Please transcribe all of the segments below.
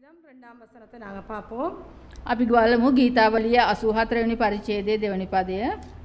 அதிகாரம் ரெண்டாம் வசனத்தை நாங்கள் பார்ப்போம் අපි ගවලමු ගීතාවලිය 84 වෙනි පරිච්ඡේදයේ දෙවනි පදය.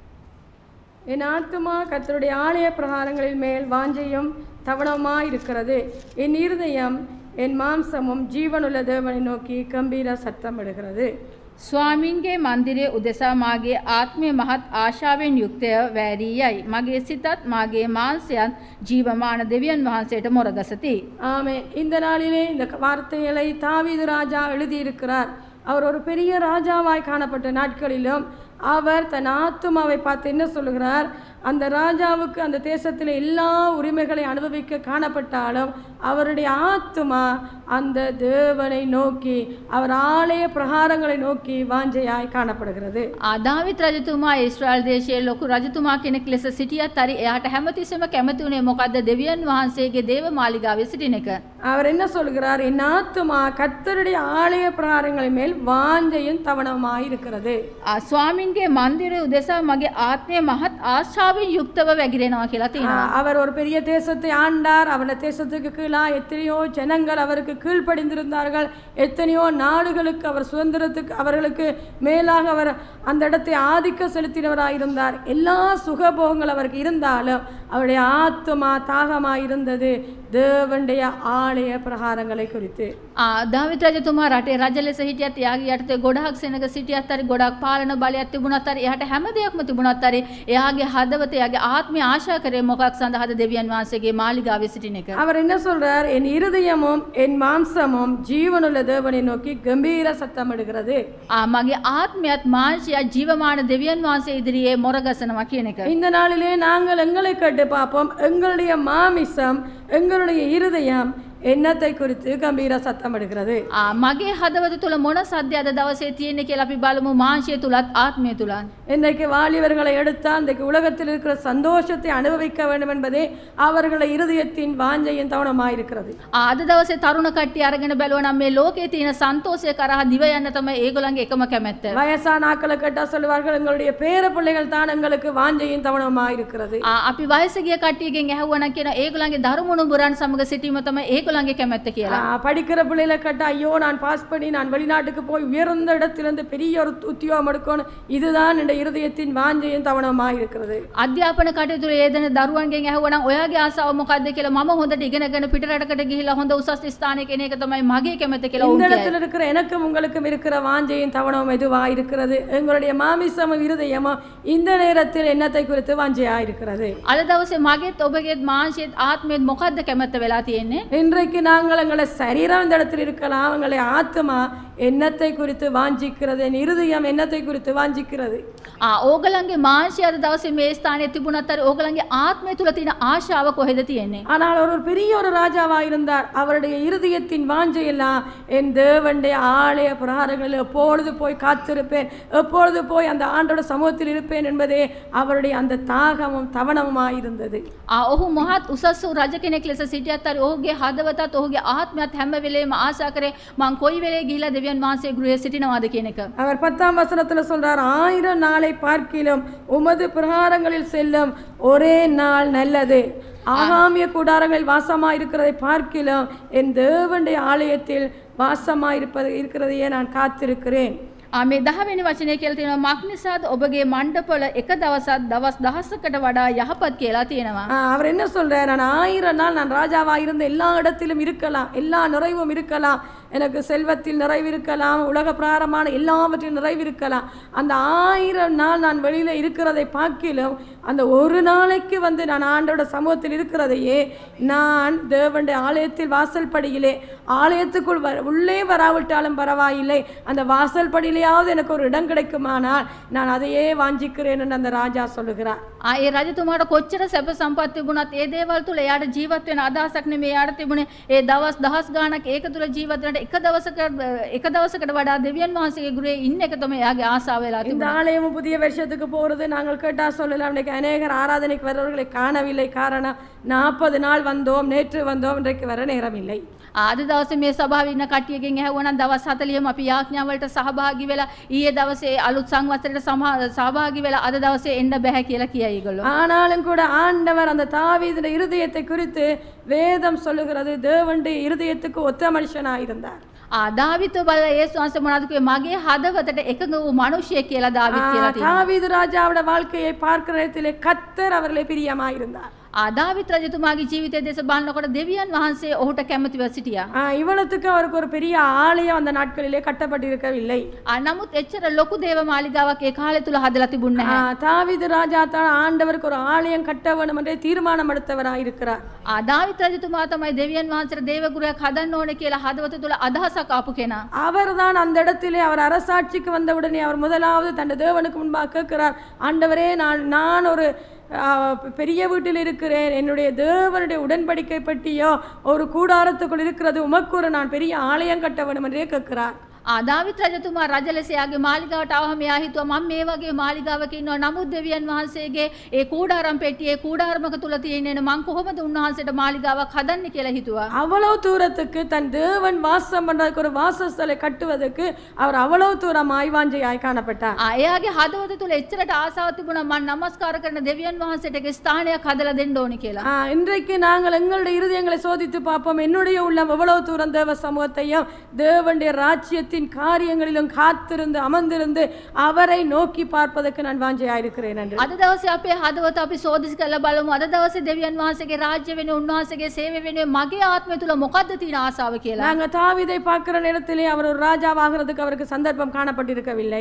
என் ஆத்துமா கர்த்தருடைய ஆலய பிரகாரங்களின் மேல் வாஞ்சையும் தவணமாய் இருக்கிறது என் இருதயம் என் மாம்சமும் ஜீவனுள்ள தேவனை நோக்கி கம்பீர சத்தம் இடுகிறது ස්වාමින්ගේ මන්දිරයේ උදෙසා මාගේ ආත්මය මහත් ආශාවෙන් යුක්තය වෑරී යයි. මගේ සිතත් මාගේ මාංසයත් ජීවමාන දෙවියන් වහන්සේට මොරගසති. ஆமே இந்த நாளிலே இந்த வார்த்தைகளை தாவீது ராஜா எழுதியிருக்கிறார் அவர் ஒரு பெரிய ராஜாவாய் காணப்பட்ட நாட்களிலும் அவர் தன் ஆத்துமாவை பார்த்து என்ன சொல்லுகிறார் அந்த ராஜாவுக்கு அந்த தேசத்தில் எல்லா உரிமைகளை அனுபவிக்க காணப்பட்டாலும் அவருடைய ஆத்துமா அந்த தேவனை நோக்கி அவர் ஆலய பிரகாரங்களை நோக்கி வாஞ்சையாய் காணப்படுகிறது ආදාවිත් රජතුමා ඊශ්‍රායල් දේශයේ ලොකු රජතුමා කෙනෙක් ලෙස සිටියත් හරි එයාට හැමතිස්සෙම කැමති වුණේ මොකද්ද දෙවියන් වහන්සේගේ දේව මාලිගාවේ සිටින එක. அவர் என்ன சொல்கிறார் என் ஆத்துமா கர்த்தருடைய ஆலய பிரகாரங்களின் மேல் வாஞ்சையும் தவணமாய் இருக்கிறது ආ, ස්වාමින්ගේ මන්දිරය උදෙසා මගේ ආත්මය මහත් ආශාවෙන් යුක්තව වැగిරෙනවා කියලා තියෙනවා. ஆஹ் அவர் ஒரு பெரிய தேசத்தை ஆண்டார் அவருடைய தேசத்துக்கு கீழா எத்தனையோ ஜனங்கள் அவருக்கு கீழ்ப்படிந்திருந்தார்கள் எத்தனையோ நாடுகளுக்கு அவர் சுதந்திரத்துக்கு அவர்களுக்கு மேலாக அவர் அந்த இடத்தை ஆதிக்கம் செலுத்தினவராயிருந்தார் எல்லா சுகபோகங்கள் அவருக்கு இருந்தாலும் அவருடைய ஆத்துமா தாகமாய் இருந்தது தேவனுடைய ஆலய பிரகாரங்களை குறித்து ආ, දාවිත් රජතුමා රටේ රජ ලෙස හිටියත් එයාගේ යටතේ ගොඩාක් සෙනග සිටියත් හරි ගොඩාක් පාලන බලයක් තිබුණත් හරි එයාට හැම දෙයක්ම තිබුණත් හරි එයාගේ හදවත එයාගේ ආත්මය ආශා කරේ මොකක් සඳහාද දෙවියන් වහන්සේගේ මාලිගාවේ සිටින එක. அவர் என்ன சொல்றார் என் இருதயமும் என் மாம்சமும் ஜீவனுள்ள தேவனை நோக்கி கம்பீர சத்தமிடுகிறது ආ, මගේ ආත්මයත් මාංශයත් ජීවමාන දෙවියන් වහන්සේ ඉදිරියේ මොරගසනවා කියන එක. இந்த நாளிலே நாங்கள் எங்களை கேட்டு பார்ப்போம் எங்களுடைய மாமிசம் எங்களுடைய இருதயம் எண்ணத்தை குறித்து கம்பீர சத்தமிடுகிறது ආ, මගේ හදවත තුළ මොන සද්‍ය අද දවසේ තියෙන්නේ කියලා අපි බලමු මාංශය තුලත් ආත්මය තුලත්. இன்றைக்கு வாலிபர்களை எடுத்தால் இன்றைக்கு உலகத்தில் இருக்கிற சந்தோஷத்தை அனுபவிக்க வேண்டும் என்பதே அவர்களுடைய இருதயத்தின் வாஞ்சையின் தவணமாயிருக்கிறது ආ, අද දවසේ තරුණ කට්ටිය අරගෙන බැලුවා නම් මේ ලෝකයේ තියෙන සන්තෝෂය කරහා දිව යන්න තමයි ඒගොල්ලන්ගේ එකම කැමැත්ත. வயசான ஆக்களை கேட்டால் சொல்லுவார்கள் எங்களுடைய பேர பிள்ளைகள் தான் எங்களுக்கு வாஞ்சையின் தவணமாயிருக்கிறது ආ, අපි වයස ගිය කට්ටියගෙන් ඇහුවනම් කියන ඒගොල්ලන්ගේ දරුමුණුබුරන් සමග සිටීම තමයි ඒගොල්ලන්ගේ කැමැත්ත කියලා. ஆ, படிக்கிற பிள்ளைகளை கேட்டால் ஐயோ நான் பாஸ் பண்ணி நான் வெளிநாட்டுக்கு போய் உயர்ந்த இடத்திலிருந்து பெரிய ஒரு உத்தியோகம் எடுக்கணும் இதுதான் என்ற இருதயத்தின் வாஞ்சையின் தவணமாயிருக்கிறது අධ්‍යාපන කටයුතු යෙදෙන දරුවන්ගෙන් ඇහුවනම් ඔයාගේ ආසාව මොකද්ද කියලා මම හොඳට ඉගෙනගෙන පිටරටකට ගිහිල්ලා හොඳ උසස් ස්ථානයක එන එක තමයි මගේ කැමැත්ත කියලා இந்த ඔවුන් කියයි. இடத்துல இருக்கிற எனக்கும் உங்களுக்கும் இருக்கிற வாஞ்சையின் தவணம் எதுவா இருக்கிறது எங்களுடைய மாமிசமும் இருதயமும் இந்த நேரத்தில் எண்ணத்தை குறித்து வாஞ்சையா இருக்கிறது අද දවසේ මගේත් ඔබගේත් මාංශයේත් ආත්මයේත් මොකද්ද කැමැත්ත වෙලා තියෙන්නේ? இன்றைக்கு நாங்கள் எங்களை சரீரம் இந்த இடத்தில் இருக்கலாம் எங்களை ஆத்மா எண்ணத்தை குறித்து வாஞ்சிக்கிறது என் இருதயம் எண்ணத்தை குறித்து வாஞ்சிக்கிறது ආ ඕගලන්ගේ මාංශය අද දවසේ මේ ස්ථානයේ තිබුණත් හරි ඕගලන්ගේ ආත්මය තුල තියෙන ආශාව කොහෙද තියෙන්නේ? ஆனால் அவர் ஒரு பெரிய ஒரு ராஜாவா இருந்தார் அவருடைய இருதயத்தின் வாஞ்சையெல்லாம் என் தேவனுடைய ஆலய பிரகாரங்களில் எப்பொழுது போய் காத்திருப்பேன் எப்பொழுது போய் அந்த ஆண்டோட சமூகத்தில் இருப்பேன் என்பதே அவருடைய அந்த தாகமும் தவணமுமாய் இருந்தது ආ ඔහු මහත් උසස් වූ රජ කෙනෙක් ලෙස සිටියත් හරි ඔහුගේ හදවතත් ඔහුගේ ආත්මයත් හැම වෙලේම ආශා කරේ මං කොයි වෙලේ ගිහිලා දෙවියන් වහන්සේ ගෘහයේ සිටිනවාද කියන එක. அவர் பத்தாம் வசனத்துல சொல்றார் ஆயிரம் நாளை பார்க்கிலும் உமது பிரகாரங்களில் செல்லும் ஒரே நாள் நல்லது ஆகாமிய கூடாரங்களில் வாசமாய் இருக்கிறதை பார்க்கிலும் என் தேவனுடைய ஆலயத்தில் வாசமாய் இருப்பது இருக்கிறதையே நான் காத்திருக்கிறேன் ආ මේ 10 වෙනි වචනේ කියලා තියෙනවා මක් නිසාද ඔබගේ මණ්ඩපවල එක දවසක් දවස් දහසකට වඩා යහපත් කියලා තියෙනවා. ஆ, அவர் என்ன சொல்றார் நான் ஆயிரம் நாள் நான் ராஜாவா இருந்த எல்லா இடத்திலும் இருக்கலாம் எல்லா நிறைவும் இருக்கலாம் எனக்கு செல்வத்தில் நிறைவு இருக்கலாம் உலக பிராரமான எல்லாவற்றிலும் நிறைவு இருக்கலாம் அந்த ஆயிரம் நாள் நான் வெளியில இருக்கிறதை பார்க்கிலும் அந்த ஒரு நாளைக்கு வந்து நான் ஆண்டோட சமூகத்தில் இருக்கிறதையே நான் தேவனுடைய ஆலயத்தில் வாசல் படியிலே ஆலயத்துக்குள் வர உள்ளே வராவிட்டாலும் பரவாயில்லை அந்த வாசல் படியிலேயாவது எனக்கு ஒரு இடம் கிடைக்குமானால் நான் அதையே வாஞ்சிக்கிறேன் என்று அந்த ராஜா சொல்லுகிறார் ආ ඒ රජතුමාට කොච්චර සැප සම්පත් තිබුණත් ඒ දේවල් තුල එයාට ජීවත් වෙන අදහසක් නෙමෙයි එයාට තිබුණේ ඒ දවස් දහස් ගාණක් ඒක තුල ජීවත් වෙනට එක දවසක එක දවසකට වඩා දෙවියන් වහන්සේගේ ගෘහයේ ඉන්න එක තමයි එයාගේ ආසාව වෙලා இந்த තිබුණේ. ஆலயமும் புதிய வருஷத்துக்கு போகிறது நாங்கள் கேட்டா சொல்லலாம் இன்னைக்கு அநேகர் ஆராதனைக்கு வர்றவர்களை காணவில்லை காரணம் நாற்பது நாள் வந்தோம் நேற்று வந்தோம் இன்றைக்கு வர நேரம் இல்லை අද දවසේ මේ සභාවේ ඉන්න කට්ටියගෙන් ඇහුවනම් දවස් 40ම අපි යාඥාවලට සහභාගී වෙලා ඊයේ දවසේ අලුත් සංවත්සරයට සමා- සහභාගී වෙලා අද දවසේ එන්න බෑ කියලා කියයි ඒගොල්ලෝ. ஆனாலும் கூட ஆண்டவர் அந்த தாவீதுடைய இருதயத்தை குறித்து வேதம் சொல்லுகிறது தேவனுடைய இருதயத்துக்கு ஒத்த மனுஷனாக இருந்தார் ආදාවිත බල ඒස් වහන්සේ මොනවද කිව්වේ මගේ හදවතට එකඟ වූ මිනිසියෙක් කියලා දාවිත් කියලා තියෙනවා. தாவீது ராஜாவோட வாழ்க்கையை பார்க்கிற இடத்திலே கத்தர் அவர்களை பிரியமாயிருந்தார் ආදාවිත් රජතුමාගේ ජීවිතය දෙස බලනකොට දෙවියන් වහන්සේ ඔහුට කැමතිව සිටියා. ஆ, இவ்வளத்துக்கு அவருக்கு ஒரு பெரிய ஆலயம் அந்த நாட்களிலே கட்டப்பட்டிருக்கவில்லை ආ, නමුත් එච්චර ලොකු දේව මාලිගාවක් ඒ කාලය තුල හදලා තිබුණ ஆ, නැහැ. தாவீது ராஜா தான் ஆண்டவருக்கு ஒரு ஆலயம் கட்ட வேண்டும் என்றே தீர்மானம் எடுத்தவராயிருக்கிறார் ආදාවිත් රජතුමා තමයි දෙවියන් වහන්සේට දේවගුරුවක් හදන්න ඕනේ කියලා හදවත තුල අදහසක් ආපු කෙනා. அவர்தான் அந்த இடத்திலே அவர் அரசாட்சிக்கு வந்தவுடனே அவர் முதலாவது தன் தேவனுக்கு முன்பாக கேட்கிறார் ஆண்டவரே நான் நான் ஒரு ஆ, பெரிய வீட்டில் இருக்கிறேன் என்னுடைய தேவனுடைய உடன்படிக்கை பற்றியோ ஒரு கூடாரத்துக்குள் இருக்கிறது உமக்கு ஒரு நான் பெரிய ஆலயம் கட்ட வேண்டும் என்றே கேட்கிறார் ආදාවිත් රජතුමා රජ ලෙස යාගේ මාලිගාවට ආවම එයා හිතුවා මම මේ වගේ මාලිගාවක ඉන්නවා නමුත් දෙවියන් වහන්සේගේ ඒ කූඩාරම් පෙට්ටියේ කූඩාරමක තුල තියෙන මං කොහොමද උන්වහන්සේට මාලිගාවක් හදන්නේ කියලා හිතුවා. அவ்வளவு தூரத்துக்கு தன் தேவன் வாசம் பண்றதுக்கு ஒரு வாசஸ்தலை கட்டுவதற்கு அவர் அவ்வளவு தூரம் ஆய்வாஞ்சையாய் காணப்பட்டார் ආ, එයාගේ හදවත තුල එච්චරට ආසාවක් තිබුණා මම නමස්කාර කරන දෙවියන් වහන්සේට එක ස්ථානයක් හදලා දෙන්න ඕනි කියලා. ஆ, இன்றைக்கு நாங்கள் எங்களுடைய இருதயங்களை சோதித்து பார்ப்போம் என்னுடைய உள்ளம் எவ்வளவு தூரம் தேவ சமூகத்தையும் தேவனுடைய ராஜ்யத்தின் காரியங்களிலும் காத்திருந்து அமர்ந்திருந்து அவரை நோக்கி பார்ப்பதற்கு நான் வாஞ்சையாயிருக்கிறேன் என்று අද දවසේ අපේ හදවත අපි සෝදිසි කරලා බලමු. අද දවසේ දෙවියන් වහන්සේගේ රාජ්‍ය වෙනුවෙන් උන්වහන්සේගේ සේවය වෙනුවෙන් මගේ ආත්මය තුල මොකද්ද තියෙන ආසාව කියලා. நாங்க தாவீதை பார்க்கிற நேரத்திலே அவர் ஒரு ராஜாவாகிறதுக்கு அவருக்கு சந்தர்ப்பம் காணப்பட்டிருக்கவில்லை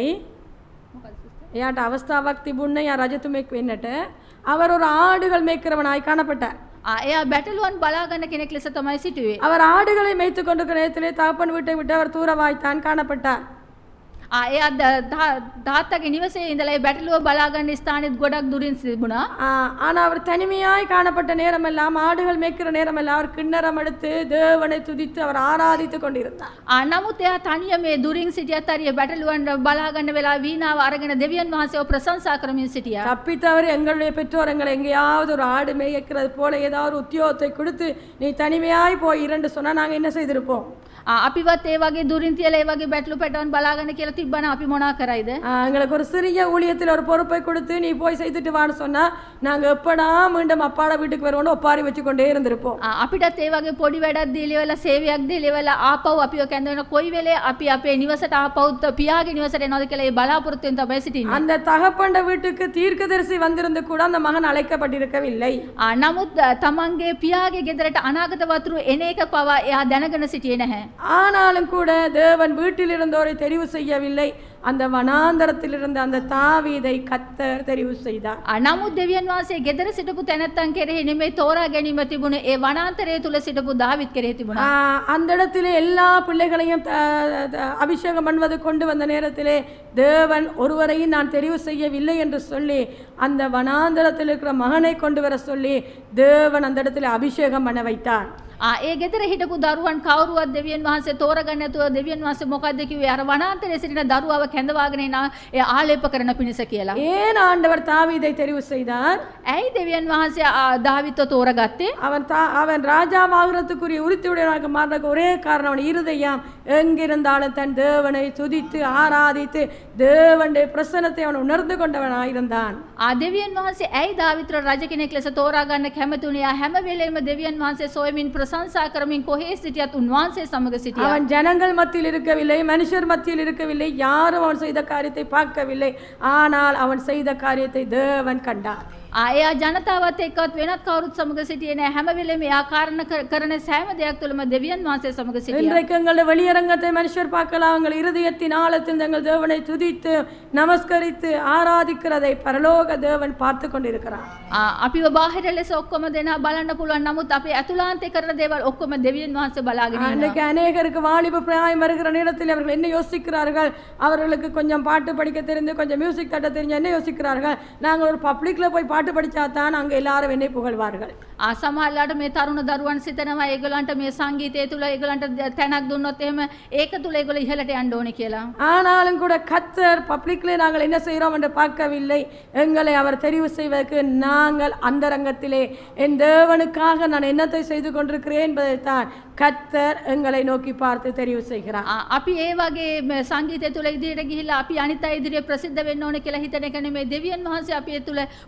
ஏன்ட்ட அவஸ்தாවක් තිබුණ යා රජතුමෙක් වෙන්නට அவர் ஒரு ஆடுகள் மேய்க்கிறவனாய் காணப்பட்டார் ආ, එයා බැටළුවන් බලාගන්න කෙනෙක් ලෙස තමයි සිටුවේ. அவர் ஆடுகளை மேய்த்து கொண்டிருக்கிற நேரத்திலே தகப்பன் வீட்டை விட்டு அவர் தூரவாய்த்தான் காணப்பட்டார் ආ, එයා ද- තා- තාත්තගේ නිවසේ ඉඳලා ඒ බැටළුව බලාගන්න ස්ථානෙත් ගොඩක් දුරින් තිබුණා. ஆ, ஆனா அவர் தனிமையாய் காணப்பட்ட நேரமெல்லாம் ஆடுகள் மேய்க்கிற நேரமெல்லாம் அவர் கிண்ணறம் எடுத்து தேவனை துதித்து அவர் ஆராதித்து கொண்டிருந்தார் ආ, නමුත් එයා තනිය මේ දුරින් සිටියත් හරිය බැටළුවන් බලාගන්න වෙලා වීණාව අරගෙන දෙවියන් වහන්සේව ප්‍රශංසා කරමින් සිටියා. தப்பித்தவர் எங்களுடைய பெற்றோர் எங்களை எங்கேயாவது ஒரு ஆடு மேய்க்கிறது போல ஏதாவது ஒரு உத்தியோகத்தை கொடுத்து நீ தனிமையாய் போய் இரண்டு சொன்னா நாங்க என்ன செய்திருப்போம் ආ, අපිවත් ඒ වගේ දුරින් තියලා ඒ වගේ බැටළු පැටවන් බලාගන්න කියලා තිබ්බනම් අපි මොනා කරයිද? ஆ, எங்களுக்கு ஒரு சிறிய ஊழியத்தில் ஒரு பொறுப்பை கொடுத்து நீ போய் செய்துட்டு வான்னு சொன்னா நாங்க எப்படா மீண்டும் அப்பாட வீட்டுக்கு வருவோம்னு ஒப்பாரி வச்சு கொண்டே இருந்திருப்போம் ආ, අපිටත් ඒ වගේ පොඩි වැඩක් දීලා සේවයක් දීලා ආපහු අපිව කැඳවෙන කොයි වෙලේ අපි අපේ නිවසට ආපහු පියාගේ නිවසට එනවද කියලා ඒ බලාපොරොත්තුෙන් තමයි සිටින්නේ. அந்த தகப்பண்ட வீட்டுக்கு தீர்க்கதரிசி வந்திருந்து கூட அந்த மகன் அழைக்கப்பட்டிருக்கவில்லை ආ, නමුත් අ, තමන්ගේ පියාගේ ගෙදරට අනාගත වතුරු එන එක පවා එයා දැනගෙන සිටියේ නැහැ. ஆனாலும் கூட தேவன் வீட்டில் இருந்தோரை தெரிவு செய்யவில்லை அந்த வனாந்தரத்தில் இருந்த அந்த தாவீதை கத்தர் தெரிவு செய்தார் ආ, නමුත් දෙවියන් වහන්සේ ගෙදර සිටපු තැනැත්තන් කෙරෙහි නෙමෙයි තෝරා ගැනීම තිබුණේ ඒ වනාන්තරය තුල සිටපු දාවිත් කෙරෙහි තිබුණා. ஆஹ், அந்த இடத்திலே எல்லா பிள்ளைகளையும் த- த- அபிஷேகம் பண்ணுவது கொண்டு வந்த நேரத்திலே தேவன் ஒருவரையும் நான் தெரிவு செய்யவில்லை என்று சொல்லி அந்த வனாந்தரத்தில் இருக்கிற மகனை கொண்டு வர சொல்லி தேவன் அந்த இடத்துல அபிஷேகம் பண்ண வைத்தார் ආ, ඒ ගෙදර හිටපු දරුවන් කවුරුවත් දෙවියන් වහන්සේ තෝරගන්න නැතුව දෙවියන් වහන්සේ මොකද්ද කිව්වේ අර වනාන්තරයේ සිටින දරුවව කැඳවාගෙන එන ඒ ආලේප කරන පිණිස කියලා. ஏன் ஆண்டவர் தாவீதை தெரிவு செய்தார் ඇයි දෙවියන් වහන්සේ ආ, දාවිත්ව තෝරගත්තේ? அவன் தா அவன் ராஜாவாகிறதுக்குரிய உரித்துடையவனாக மாறின ஒரே காரணம் அவன் இருதயம் எங்கிருந்தாலும் தன் தேவனை துதித்து ஆராதித்து தேவனுடைய பிரசனத்தை அவன் உணர்ந்து கொண்டவனாயிருந்தான் ආ දෙවියන් වහන්සේ ඇයි දාවිත්‍ර රජ කෙනෙක් ලෙස තෝරාගන්න කැමති වුණේ? ආ, හැම වෙලේම දෙවියන් වහන්සේ සොයමින් ප්‍රශංසා කරමින් කොහේ සිටියත් උන්වහන්සේ සමග සිටියා. அவன் ஜனங்கள் மத்தியில் இருக்கவில்லை மனுஷர் மத்தியில் இருக்கவில்லை யாரும் அவன் செய்த காரியத்தை பார்க்கவில்லை ஆனால் அவன் செய்த காரியத்தை தேவன் கண்டார் ආ, එයා ජනතාවත් එක්කත් වෙනත් කවුරුත් සමග සිටියේ නෑ. හැම වෙලේම එයා කාරණ කර- කරන සෑම දෙයක් තුළම දෙවියන් වහන්සේ සමග සිටියා. இன்றைக்கு எங்களுடைய வெளியரங்கத்தை மனுஷர் பார்க்கலாம் எங்கள் இருதயத்தின் ஆழத்தில் எங்கள் தேவனை துதித்து நமஸ்கரித்து ஆராதிக்கிறதை பரலோக தேவன் பார்த்து கொண்டிருக்கிறார் ආ, අපිව බාහිර ලෙස ඔක්කොම දෙනා බලන්න පුළුවන්. නමුත් අපේ ඇතුළාන්තේ කරන දේවල් ඔක්කොම දෙවියන් වහන්සේ බලාගෙන ඉන්නවා. அன்றைக்கு அநேகருக்கு வாலிப பிராயம் வருகிற நேரத்தில் அவர்கள் என்ன யோசிக்கிறார்கள் அவர்களுக்கு கொஞ்சம் பாட்டு படிக்க தெரிந்து கொஞ்சம் மியூசிக் தட்ட தெரிஞ்சு என்ன யோசிக்கிறார்கள் நாங்கள் ஒரு பப்ளிக்ல போய் பாட்டு படிச்சா தான் அங்கே எல்லாரும் என்னை புகழ்வார்கள் ආ, සමහරලාට මේ තරුණ දරුවන් සිතනවා ඒගොල්ලන්ට මේ සංගීතය තුළ ඒගොල්ලන්ට ද- තැනක් දුන්නොත් එහෙම ඒක තුළ ඒගොල්ලෝ ඉහළට යන්න ඕනේ කියලා. ஆனாலும் கூட கத்தர் பப்ளிக்ல நாங்கள் என்ன செய்கிறோம் என்று பார்க்கவில்லை எங்களை அவர் தெரிவு செய்வதற்கு நாங்கள் அந்தரங்கத்திலே என் தேவனுக்காக நான் என்னத்தை செய்து கொண்டிருக்கிறேன் என்பதைத்தான் கத்தர் எங்களை நோக்கி பார்த்து தெரிவு செய்கிறார் ආ, අපි ඒ වගේ මේ සංගීතය තුළ ඉදිරියට ගිහිල්ලා අපි අනිත් අය ඉදිරියේ ප්‍රසිද්ධ වෙන්න ඕනේ කියලා හිතන එක නෙමෙයි දෙවියන් වහන්සේ අපි ඒ තුළ කොයි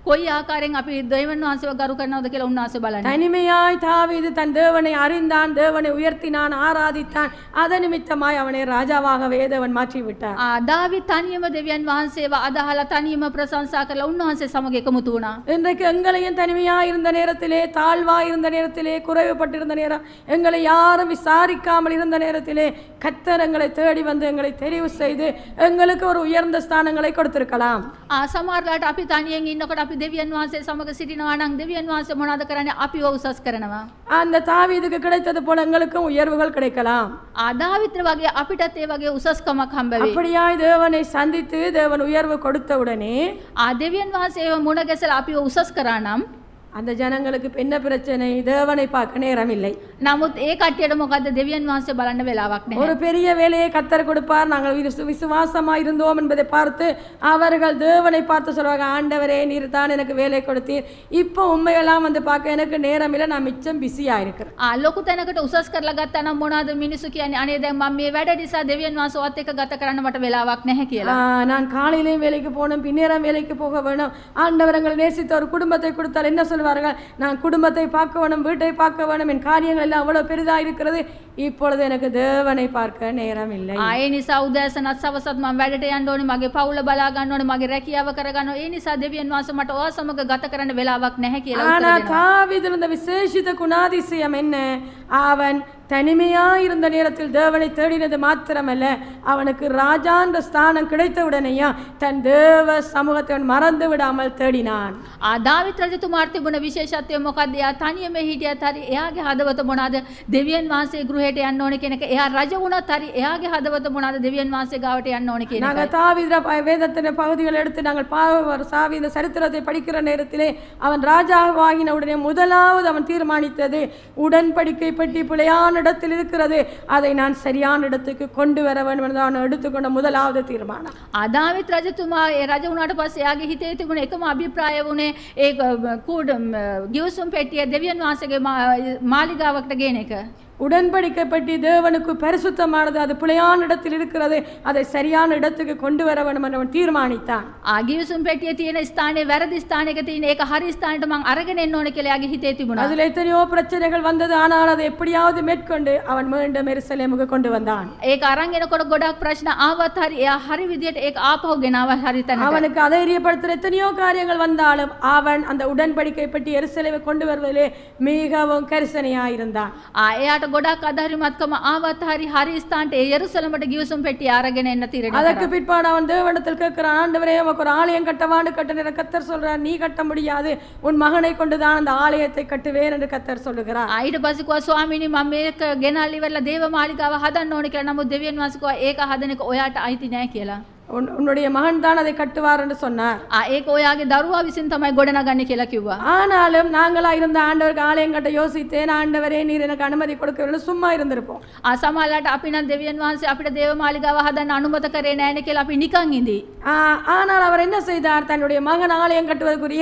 ආකාරයෙන් අපි දෙවන් වහන්සේව ගරු කරනවද කියලා උන්වහන්සේ බලන්න. தனிமையாய் தாவீது தன் தேவனை அறிந்தான் தேவனை உயர்த்தினான் ஆராதித்தான் அதன் நிமித்தமாய் அவனை ராஜாவாகவே தேவன் மாற்றி விட்டார் ආ දාවි තනියම දෙවියන් වහන්සේව අදහලා තනියම ප්‍රශංසා කරලා උන්වහන්සේ සමග එකමුතු වුණා. இன்றைக்கு எங்களையும் தனிமையா இருந்த நேரத்திலே தாழ்வா இருந்த நேரத்திலே குறைவுபட்டிருந்த நேரம் எங்களை யாரும் விசாரிக்காமல் இருந்த நேரத்திலே கத்தர் எங்களை தேடி வந்து எங்களை தெரிவு செய்து எங்களுக்கு ஒரு உயர்ந்த ஸ்தானங்களை கொடுத்திருக்கலாம் ආ සමහරලාට අපි තනියෙන් ඉන්නකොට අපි දෙවියන් වහන්සේ සමග සිටිනවා නම් දෙවියන් වහන්සේ මොනවද කරන්නේ අපි උසස් කරනවා. அந்த தாவீதுக்கு கிடைத்தது போல எங்களுக்கும் உயர்வுகள் கிடைக்கலாம் ආදාවිත්‍ර වගේ අපිටත් ඒ වගේ උසස්කමක් හම්බ වෙයි. அப்படியாய் தேவனை சந்தித்து தேவன் உயர்வு கொடுத்தவுடனே ආ දෙවියන් වහන්සේව මුණ ගැසලා අපිව උසස් කරා නම් அந்த ஜனங்களுக்கு இப்ப என்ன பிரச்சனை தேவனை பார்க்க நேரம் இல்லை නමුත් ඒ කට්ටියට මොකද්ද දෙවියන් වහන්සේ බලන්න වෙලාවක් නැහැ. ஒரு பெரிய வேலையை கத்தர் கொடுப்பார் நாங்கள் விசு- விசுவாசமா இருந்தோம் என்பதை பார்த்து அவர்கள் தேவனை பார்த்து சொல்லுவாங்க ஆண்டவரே நீர் தான் எனக்கு வேலை கொடுத்தீர் இப்போ உண்மையெல்லாம் வந்து பார்க்க எனக்கு நேரம் இல்லை நான் மிச்சம் பிஸியா இருக்கிறேன் ආ ලොකු තැනකට උසස් කරලා ගත්තා නම් මොනවද මිනිස්සු කියන්නේ අනේ දැන් මම මේ වැඩ නිසා දෙවියන් වහන්සේ ඔත් එක්ක ගත කරන්න මට වෙලාවක් නැහැ කියලා. ஆஹ், நான் காலையிலேயும் வேலைக்கு போகணும் பின்னேரம் வேலைக்கு போக வேணும் ஆண்டவர் எங்களை நேசித்த ஒரு குடும்பத்தை கொடுத்தால் என்ன சொல்வார்கள் நான் குடும்பத்தை பார்க்க வேணும் வீட்டை பார்க்க வேணும் என் காரியங்கள் எல்லாம் அவ்வளவு பெரிதா இருக்கிறது இப்பொழுது எனக்கு தேவனை பார்க்க நேரம் இல்லை ආ ඒ නිසා උදෑසනත් සවසත් මම වැඩට යන්න ඕනේ මගේ පවුල බලා ගන්න ඕනේ මගේ රැකියාව කරගන්න ඕනේ ඒ නිසා දෙවියන් වහන්සේ මට ඔයා සමග ගත කරන්න වෙලාවක් නැහැ කියලා ஆனா උත්තර දෙනවා. தாவீதில் இருந்த விசேஷித்த குணாதிசயம் என்ன அவன் தனிமையா இருந்த நேரத்தில் தேவனை தேடினது மாத்திரமல்ல அவனுக்கு ராஜான்ற ஸ்தானம் கிடைத்த உடனேயா தன் தேவ சமூகத்தை அவன் மறந்து விடாமல் தேடினான் ආ දාවිත් රජතුමාට තිබුණ විශේෂත්වය මොකක්ද? එයා තනියම හිටියත් හරි එයාගේ හදවත මොනවාද? දෙවියන් වහන්සේ ගෘහයට යන්න ඕනේ කියන එක. එයා රජ වුණත් හරි එයාගේ හදවත මොනවාද? දෙවියන් වහන්සේ ගාවට යන්න ඕනේ කියන நாங்க එක. தாவீத வேதத்தின பகுதிகள் எடுத்து நாங்கள் பா சாவி இந்த சரித்திரத்தை படிக்கிற நேரத்திலே அவன் ராஜாவாகின உடனே முதலாவது அவன் தீர்மானித்தது உடன்படிக்கை பெட்டி பிழையான இடத்தில் இருக்கிறது அதை நான் சரியான இடத்துக்கு கொண்டு வர வேண்டும் என்று அவன் எடுத்துக்கொண்ட முதலாவது தீர்மானம் ආදාවිත් රජතුමා ඒ රජ වුණාට පස්සේ එයාගේ හිතේ තිබුණ එකම අභිප්‍රාය වුණේ ඒ කූඩ ගිවිසුම් පෙට්ටිය දෙවියන් වහන්සේගේ මා- මාලිගාවකට ගේන එක. உடன்படிக்கை பெட்டி தேவனுக்கு பரிசுத்தமானது அது பிழையான இடத்தில் இருக்கிறது அதை சரியான இடத்துக்கு கொண்டு வர வேண்டும் என்று அவன் தீர்மானித்தான் ආ ගිවිසුම් පෙට්ටිය තියෙන ස්ථානයේ වැරදි ස්ථානයක තියෙන ඒක හරි ස්ථානයට මං අරගෙන එන්න ඕනේ කියලා එයාගේ හිතේ තිබුණා. அதில் எத்தனையோ பிரச்சனைகள் வந்தது ஆனால் அதை எப்படியாவது மேற்கொண்டு அவன் மீண்டும் எருசலேமுக்கு கொண்டு வந்தான் ඒක අරන් එනකොට ගොඩක් ප්‍රශ්න ආවත් හරி එයා හරි විදියට ඒක ආපහු ගෙනාව හරි තැනට. அவனுக்கு அதைரியப்படுத்துகிற எத்தனையோ காரியங்கள் வந்தாலும் அவன் அந்த உடன்படிக்கை பெட்டி எருசலேமை கொண்டு வருவதிலே மிகவும் கரிசனையாயிருந்தான் ආ එයාට ගොඩක් අධරිමත්කම ආවත් හරි හරි ස්ථානට ඒ යෙරුසලමට ගිවිසුම් පෙට්ටිය අරගෙන එන්න තීරණය அதற்கு කරා. பிற்பாடு அவன் தேவனிடத்தில் கேட்கிறான் ஆண்டவரே உமக்கு ஒரு ஆலயம் கட்டவாண்டு கட்ட கத்தர் சொல்றார் நீ கட்ட முடியாது உன் மகனை கொண்டுதான் அந்த ஆலயத்தை கட்டுவேன் என்று கத்தர் சொல்லுகிறார் ආ ඊට පස්සේ කිව්වා ස්වාමීනි මම මේක ගෙනල්ලා ඉවරලා දේව මාලිගාව හදන්න ඕනේ කියලා. නමුත් දෙවියන් වහන්සේ කිව්වා ඒක හදන එක ඔයාට අයිති නෑ කියලා. உன் உன்னுடைய மகன் தான் அதை கட்டுவார் என்று சொன்னார் ආ ඒක ඔයාගේ දරුවා විසින් තමයි ගොඩනගන්නේ කියලා කිව්වා. ஆனாலும் நாங்களா இருந்த ஆண்டவருக்கு ஆலயம் கட்ட யோசித்தேன் ஆண்டவரே நீர் எனக்கு அனுமதி கொடுக்கவில்லை சும்மா இருந்திருப்போம் ආ සමහරලාට අපි නම් දෙවියන් වහන්සේ අපිට දේව මාලිගාව හදන්න අනුමත කරේ නෑනේ කියලා අපි නිකන් ඉඳී. ஆ, ஆனால் அவர் என்ன செய்தார் தன்னுடைய மகன் ஆலயம் கட்டுவதற்குரிய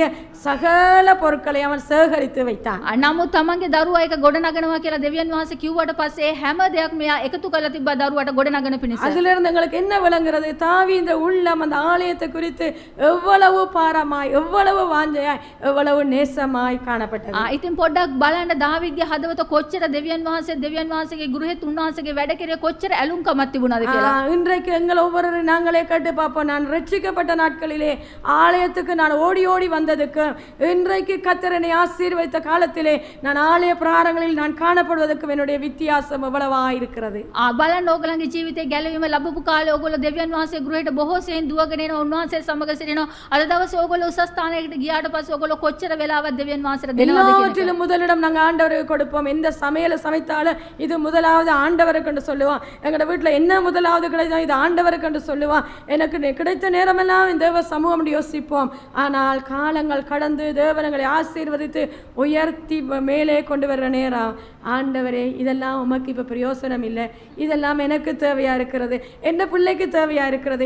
சகல பொருட்களை அவன் சேகரித்து வைத்தான் ආ, නමුත් තමන්ගේ දරුවා එක ගොඩනගනවා කියලා දෙවියන් වහන්සේ කිව්වට පස්සේ හැම දෙයක්ම එයා එකතු කරලා තිබ්බා දරුවාට ගොඩනගන පිණිස. அதிலிருந்து எங்களுக்கு என்ன விளங்குறது தாவி இந்த உள்ளம் அந்த ஆலயத்தை குறித்து எவ்வளவு பாரமாய் எவ்வளவு வாஞ்சையாய் எவ்வளவு நேசமாய் காணப்பட்டது ආ, ඉතින් පොඩ්ඩක් බලන්න දාවිද්ගේ හදවත කොච්චර දෙවියන් වහන්සේ දෙවියන් වහන්සේගේ ගෘහෙත් උන්වහන්සේගේ වැඩ කෙරේ කොච්චර ඇලුම්කමක් තිබුණාද ஆ, කියලා. இன்றைக்கு எங்கள் ஒவ்வொருவரும் நாங்களே கேட்டு பார்ப்போம் நான் ரட்சிக்கப்பட்ட நாட்களிலே ஆலயத்துக்கு நான் ஓடி ஓடி வந்ததுக்கு இன்றைக்கு கத்தரனை ஆசீர்வைத்த காலத்திலே நான் ஆலய பிராரங்களில் நான் காணப்படுவதற்கும் என்னுடைய வித்தியாசம் எவ்வளவா இருக்கிறது ආ, බලන්න ඕගලන්ගේ ජීවිතේ ගැලවීම ලැබපු කාලේ ඕගොල්ලෝ දෙවියන් වහන්සේ ගෘහයට බොහෝ සෙයින් දුවගෙන එන උන්වහන්සේ සමග සිටිනවා. අද දවසේ ඕගොල්ලෝ උසස් ස්ථානයකට ගියාට පස්සේ ඕගොල්ලෝ කොච්චර වෙලාවක් දෙවියන් වහන්සේට දෙනවද කියන එක. எல்லாவற்றிலும் முதலிடம் நாங்க ஆண்டவருக்கு கொடுப்போம் எந்த சமையலை சமைத்தாலும் இது முதலாவது ஆண்டவருக்கு என்று சொல்லுவோம் எங்களோட வீட்டுல என்ன முதலாவது கிடைச்சா இது ஆண்டவருக்கு என்று சொல்லுவோம் எனக்கு நி- கிடைத்த நேரமெல்லாம் இந்த தேவ சமூகம் என்று யோசிப்போம் ஆனால் காலங்கள் கடந்து தேவனங்களை ஆசீர்வதித்து உயர்த்தி வ- மேலே கொண்டு வர்ற நேரம் ஆண்டவரே இதெல்லாம் உமக்கு இப்ப பிரயோசனம் இல்லை இதெல்லாம் எனக்கு தேவையா இருக்கிறது எந்த பிள்ளைக்கு தேவையா இருக்கிறது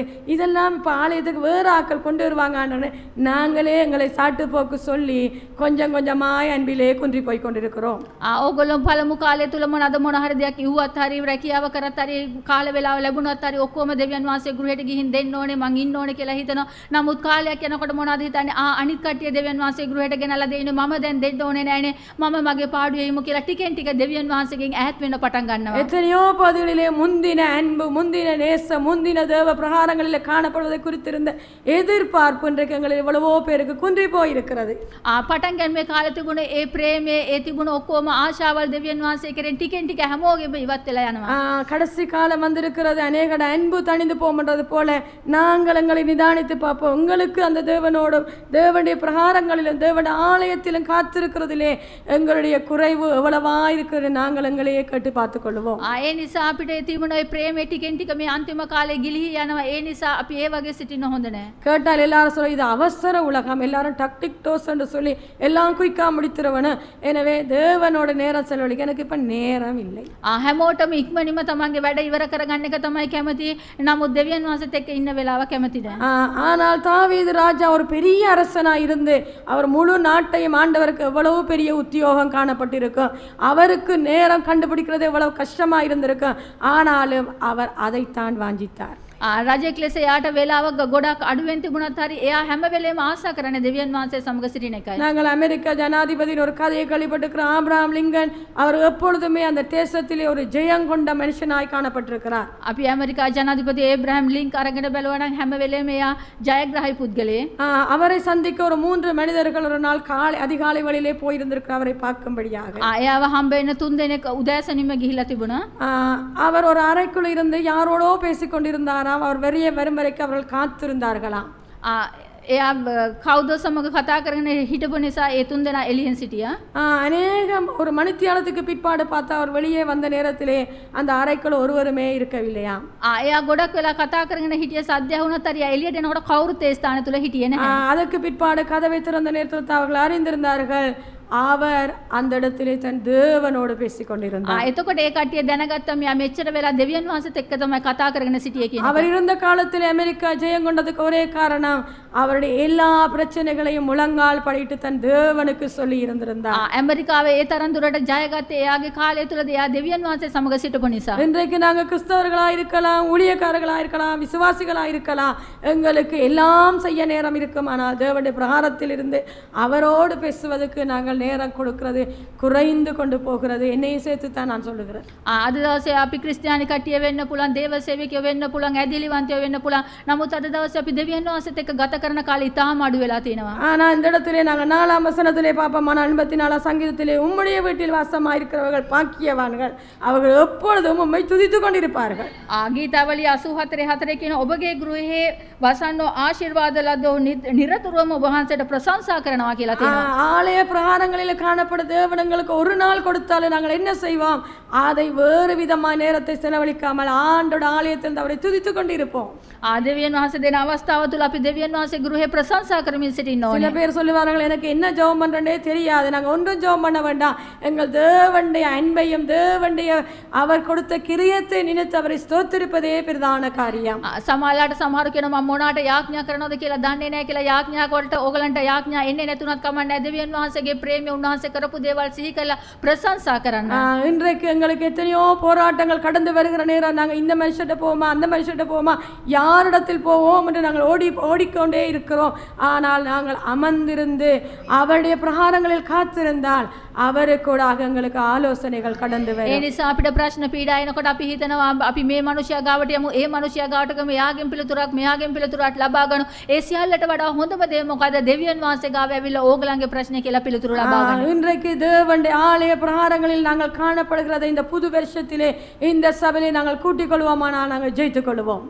இதெல்லாம் இப்போ ஆலயத்துக்கு வேறு ஆட்கள் கொண்டு வருவாங்கன்னு நாங்களே எங்களை சாட்டு போக்கு சொல்லி கொஞ்சம் கொஞ்சமாய் அன்பிலே குன்றி போய் கொண்டிருக்கிறோம் ආ ඕගොල්ලෝ පළමු කාලය තුල මොනවද මොන හරි දෙයක් ඉව්වත් හරි රැකියාව කරත් හරි කාල වේලාව ලැබුණත් හරි ඔක්කොම දෙවියන් වහන්සේ ගෘහයට ගිහින් දෙන්න ඕනේ මං ඉන්න ඕනේ කියලා හිතනවා. නමුත් කාලයක් යනකොට මොනවද හිතන්නේ? ආ අනිත් කට්ටිය දෙවියන් වහන්සේ ගෘහයට ගෙනලා දෙන්නේ මම දැන් දෙන්න ඕනේ නෑනේ. මම මගේ පාඩුවේ ඉමු කියලා ටිකෙන් ටික දෙවියන් වහන්සේගෙන් ඈත් වෙන්න පටන් ගන්නවා. எத்தனையோ பகுதிகளிலே முந்தின அன்பு முந்தின நேசம் முந்தின தேவ பிரகாரங்களில் காணப்படுவதை குறித்திருந்த எதிர்பார்ப்பு இன்றைக்கு எங்களில் எவ்வளவோ பேருக்கு குன்றி போயிருக்கிறது ආ පටන් ගැනීමේ කාලේ තිබුණ ඒ ප්‍රේමයේ ඒ තිබුණ ඔක්කොම ආශාවල් දෙවියන් වහන්සේ කෙරෙන් ටිකෙන් ටික හැමෝගෙම ඉවත් වෙලා යනවා. ஆ, கடைசி காலம் வந்திருக்கிறது அநேகட அன்பு தணிந்து போகின்றது போல நாங்கள் எங்களை நிதானித்து பார்ப்போம் உங்களுக்கு அந்த தேவனோடும் தேவனுடைய பிரகாரங்களிலும் தேவனுடைய ஆலயத்திலும் காத்திருக்கிறதிலே எங்களுடைய குறைவு எவ்வளவா இருக்கிறது நாங்கள் எங்களையே கேட்டு பார்த்துக் கொள்வோம் ආ ඒ නිසා අපිට ඒ තිබුණ ඒ ප්‍රේමය ටිකෙන් ටික මේ අන්තිම කාලේ ගිලිහී යනවා. ඒ නිසා අපි ඒ වගේ සිටින්න හොඳ නැහැ. கேட்டால் எல்லாரும் சொல்ல இது அவசர உலகம் எல்லாரும் டக் டிக் டோஸ் என்று சொல்லி எல்லாம் குயிக்கா முடித்திருவனு எனவே தேவனோட நேரம் செலவழிக்க எனக்கு இப்ப நேரம் இல்லை ආ හැමෝටම ඉක්මනින්ම තමන්ගේ වැඩ ඉවර කරගන්න එක තමයි කැමති. නමුත් දෙවියන් වහන්සේත් එක්ක ඉන්න වෙලාව කැමති නැහැ. ஆ, ஆனால் தாவீது ராஜா ஒரு பெரிய அரசனா இருந்து அவர் முழு நாட்டையும் ஆண்டவருக்கு எவ்வளவு பெரிய உத்தியோகம் காணப்பட்டிருக்கும் அவருக்கு நேரம் கண்டுபிடிக்கிறது எவ்வளவு கஷ்டமா இருந்திருக்கும் ஆனாலும் அவர் அதைத்தான் வாஞ்சித்தார் ආ රජෙක් ලෙස එයාට වෙලාව ග- ගොඩක් අඩුවෙන් තිබුණත් හරි එයා හැම වෙලේම ආසා කරන්නේ දෙවියන් වහන්සේ සමග සිටින එකයි. நாங்கள் அமெரிக்க ஜனாதிபதியின் ஒரு கதையை கேள்விப்பட்டிருக்கிறோம் ஆபிரகாம் லிங்கன் அவர் எப்பொழுதுமே அந்த தேசத்திலே ஒரு ஜெயங்கொண்ட மனுஷனாய் காணப்பட்டிருக்கிறார் අපි ඇමරිකා ජනාධිපති ඒබ්‍රහම් ලින්ක් අරගෙන බැලුවා නම් හැම වෙලේම එයා ජයග්‍රහයි පුද්ගලයෙක්. ஆ, அவரை சந்திக்க ஒரு மூன்று மனிதர்கள் ஒரு நாள் காலை அதிகாலை வழியிலே போயிருந்திருக்கிறார் அவரை பார்க்கும்படியாக ආ එයාව හම්බ වෙන තුන් දෙනෙක් උදෑසනින්ම ගිහිල්ලා තිබුණා. ஆ, அவர் ஒரு அறைக்குள் இருந்து யாரோடோ பேசிக் கொண்டிருந்தாராம் அவர் வெளிய வரும் வரைக்கும் அவர்கள் காத்திருந்தார்களாம் ආ එයා බ- කවුද සමග කතා කරගෙන හිටපු නිසා ඒ තුන් දෙනා එළියෙන් සිටියා. ஆ, அநேகம் ஒரு மணித்தியாலத்துக்கு பிற்பாடு பார்த்தா அவர் வெளியே வந்த நேரத்திலே அந்த அறைக்குள் ஒருவருமே இருக்கவில்லையாம் ආ එයා ගොඩක් වෙලා කතා කරගෙන හිටිය සද්‍ය වුණත් හරි එයා එළියට එනකොට කවුරුත් ඒ ස්ථානය තුල හිටියේ ஆ, නැහැ. அதற்கு பிற்பாடு கதவை திறந்த நேரத்தில் அவர்கள் அறிந்திருந்தார்கள் அவர் அந்த இடத்திலே தன் தேவனோடு பேசிக் ආ கொண்டிருந்தார் එතකොට ඒ කට්ටිය දැනගත්තා මෙයා මෙච්චර වෙලා දෙවියන් වහන්සේත් එක්ක තමයි කතා කරගෙන සිටියේ කියන එක. அவர் இருந்த காலத்தில் அமெரிக்கா ஜெயம் கொண்டதுக்கு ஒரே காரணம் அவருடைய எல்லா பிரச்சனைகளையும் முழங்கால் படிட்டு தன் தேவனுக்கு சொல்லி இருந்திருந்தார் ආ ඇමරිකාවේ ඒ තරම් දුරට ජයගත්තේ එයාගේ කාලය තුලදී එයා දෙවියන් වහන්සේ සමග සිටපු නිසා. இன்றைக்கு நாங்க கிறிஸ்தவர்களா இருக்கலாம் ஊழியக்காரர்களா இருக்கலாம் விசுவாசிகளா இருக்கலாம் எங்களுக்கு எல்லாம் செய்ய நேரம் இருக்கும் ஆனால் தேவனுடைய பிரகாரத்தில் இருந்து அவரோடு பேசுவதற்கு நாங்கள் நேரம் கொடுக்கிறது குறைந்து கொண்டு போகிறது என்னையும் சேர்த்து தான் நான் சொல்லுகிறேன் ආ අද දවසේ අපි ක්‍රිස්තියානි කට්ටිය වෙන්න පුළුවන් දේව සේවකයෝ වෙන්න පුළුවන් ඇදිලිවන්තයෝ වෙන්න පුළුවන් නමුත් අද දවසේ අපි දෙවියන් වහන්සේත් එක්ක ගත කරන කාලය ඉතාම අඩු වෙලා තියෙනවා ஆனா இந்த இடத்திலே நாங்கள் நாலாம் வசனத்திலே பார்ப்போமான எண்பத்தி நாலாம் சங்கீதத்திலே உம்முடைய வீட்டில் வாசமா இருக்கிறவர்கள் பாக்கியவான்கள் அவர்கள் எப்பொழுதும் உம்மை துதித்து கொண்டிருப்பார்கள் ආ ගීතාවලිය 84 4 කියන ඔබගේ ගෘහයේ වසන්නෝ ආශිර්වාද ලද්දෝ නිත- නිරතුරුවම ඔබ වහන්සේට ප්‍රශංසා කරනවා කියලා තියෙනවා ஆ, ஆலய பிரகாரங்களில் காணப்படும் தேவனங்களுக்கு ஒரு நாள் கொடுத்தாலும் நாங்கள் என்ன செய்வோம் அதை வேறு விதமான நேரத்தை செலவழிக்காமல் ஆண்டோட ஆலயத்தில் அவரை துதித்து கொண்டிருப்போம் ආ දෙවියන් වහන්සේ දෙන අවස්ථාව තුල අපි දෙවියන් වහන්සේ ගෘහේ ප්‍රශංසා කරමින් සිටින්න சில ඕනේ பேர் சொல்லுவார்கள் எனக்கு என்ன ஜெபம் பண்றேனே தெரியாது நாங்கள் ஒன்றும் ஜெபம் பண்ண வேண்டாம் எங்கள் தேவனுடைய அன்பையும் தேவனுடைய அவர் கொடுத்த கிரியத்தை நினைத்து அவரை ஸ்தோத்திருப்பதே பிரதான காரியம் ආ, සමහරලාට සමහරු කියනවා මම මොනාට යාඥා කරනවද කියලා දන්නේ නැහැ කියලා යාඥා වලට ඕගලන්ට යාඥා එන්නේ නැතුණත් කමක් නැහැ දෙවියන් වහන්සේගේ ප්‍රේමය උන්වහන්සේ කරපු දේවල් සිහි කරලා ප්‍රශංසා කරන්න. ஆ, இன்றைக்கு எங்களுக்கு எத்தனையோ போராட்டங்கள் கடந்து வருகிற நேரம் நாங்கள் இந்த மனுஷட்ட போவோமா அந்த மனுஷட்ட போவோமா யாரிடத்தில் போவோம் என்று நாங்கள் ஓடி ஓடிக்கொண்டே இருக்கிறோம் ஆனால் நாங்கள் அமர்ந்திருந்து அவருடைய பிரகாரங்களில் காத்திருந்தால் அவருக்கூடாக எங்களுக்கு ஆலோசனைகள் கடந்து ඒ வரும் නිසා අපිට ප්‍රශ්න පීඩා එනකොට අපි හිතනවා අපි මේ මනුෂ්‍යයා ගාවට යමු ඒ මනුෂ්‍යයා ගාවට ගමු එයාගෙන් පිළිතුරක් මෙයාගෙන් පිළිතුරක් ලබා ගන්න. ඒ සියල්ලට වඩා හොඳම දේ මොකද? දෙවියන් වහන්සේ ගාව ඇවිල්ලා ඕගලන්ගේ ප්‍රශ්නේ කියලා පිළිතුරු ஆ, ලබා ගන්න. இன்றைக்கு தேவனுடைய ஆலய பிரகாரங்களில் நாங்கள் காணப்படுகிறத இந்த புது வருஷத்திலே இந்த சபையிலே நாங்கள் கூட்டிக் கொள்வோமானால் நாங்கள் ஜெயித்துக் கொள்வோம்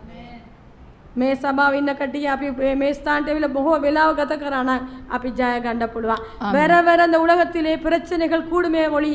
මේ සභාව ඉන්න කටිය අපි මේ ස්ථානට ඇවිල්ලා බොහෝ වෙලාව ගත කරා නම් අපි ජය ගන්න පුළුවන්. வேற வேற அந்த உலகத்திலே பிரச்சனைகள் கூடுமே ஒழிய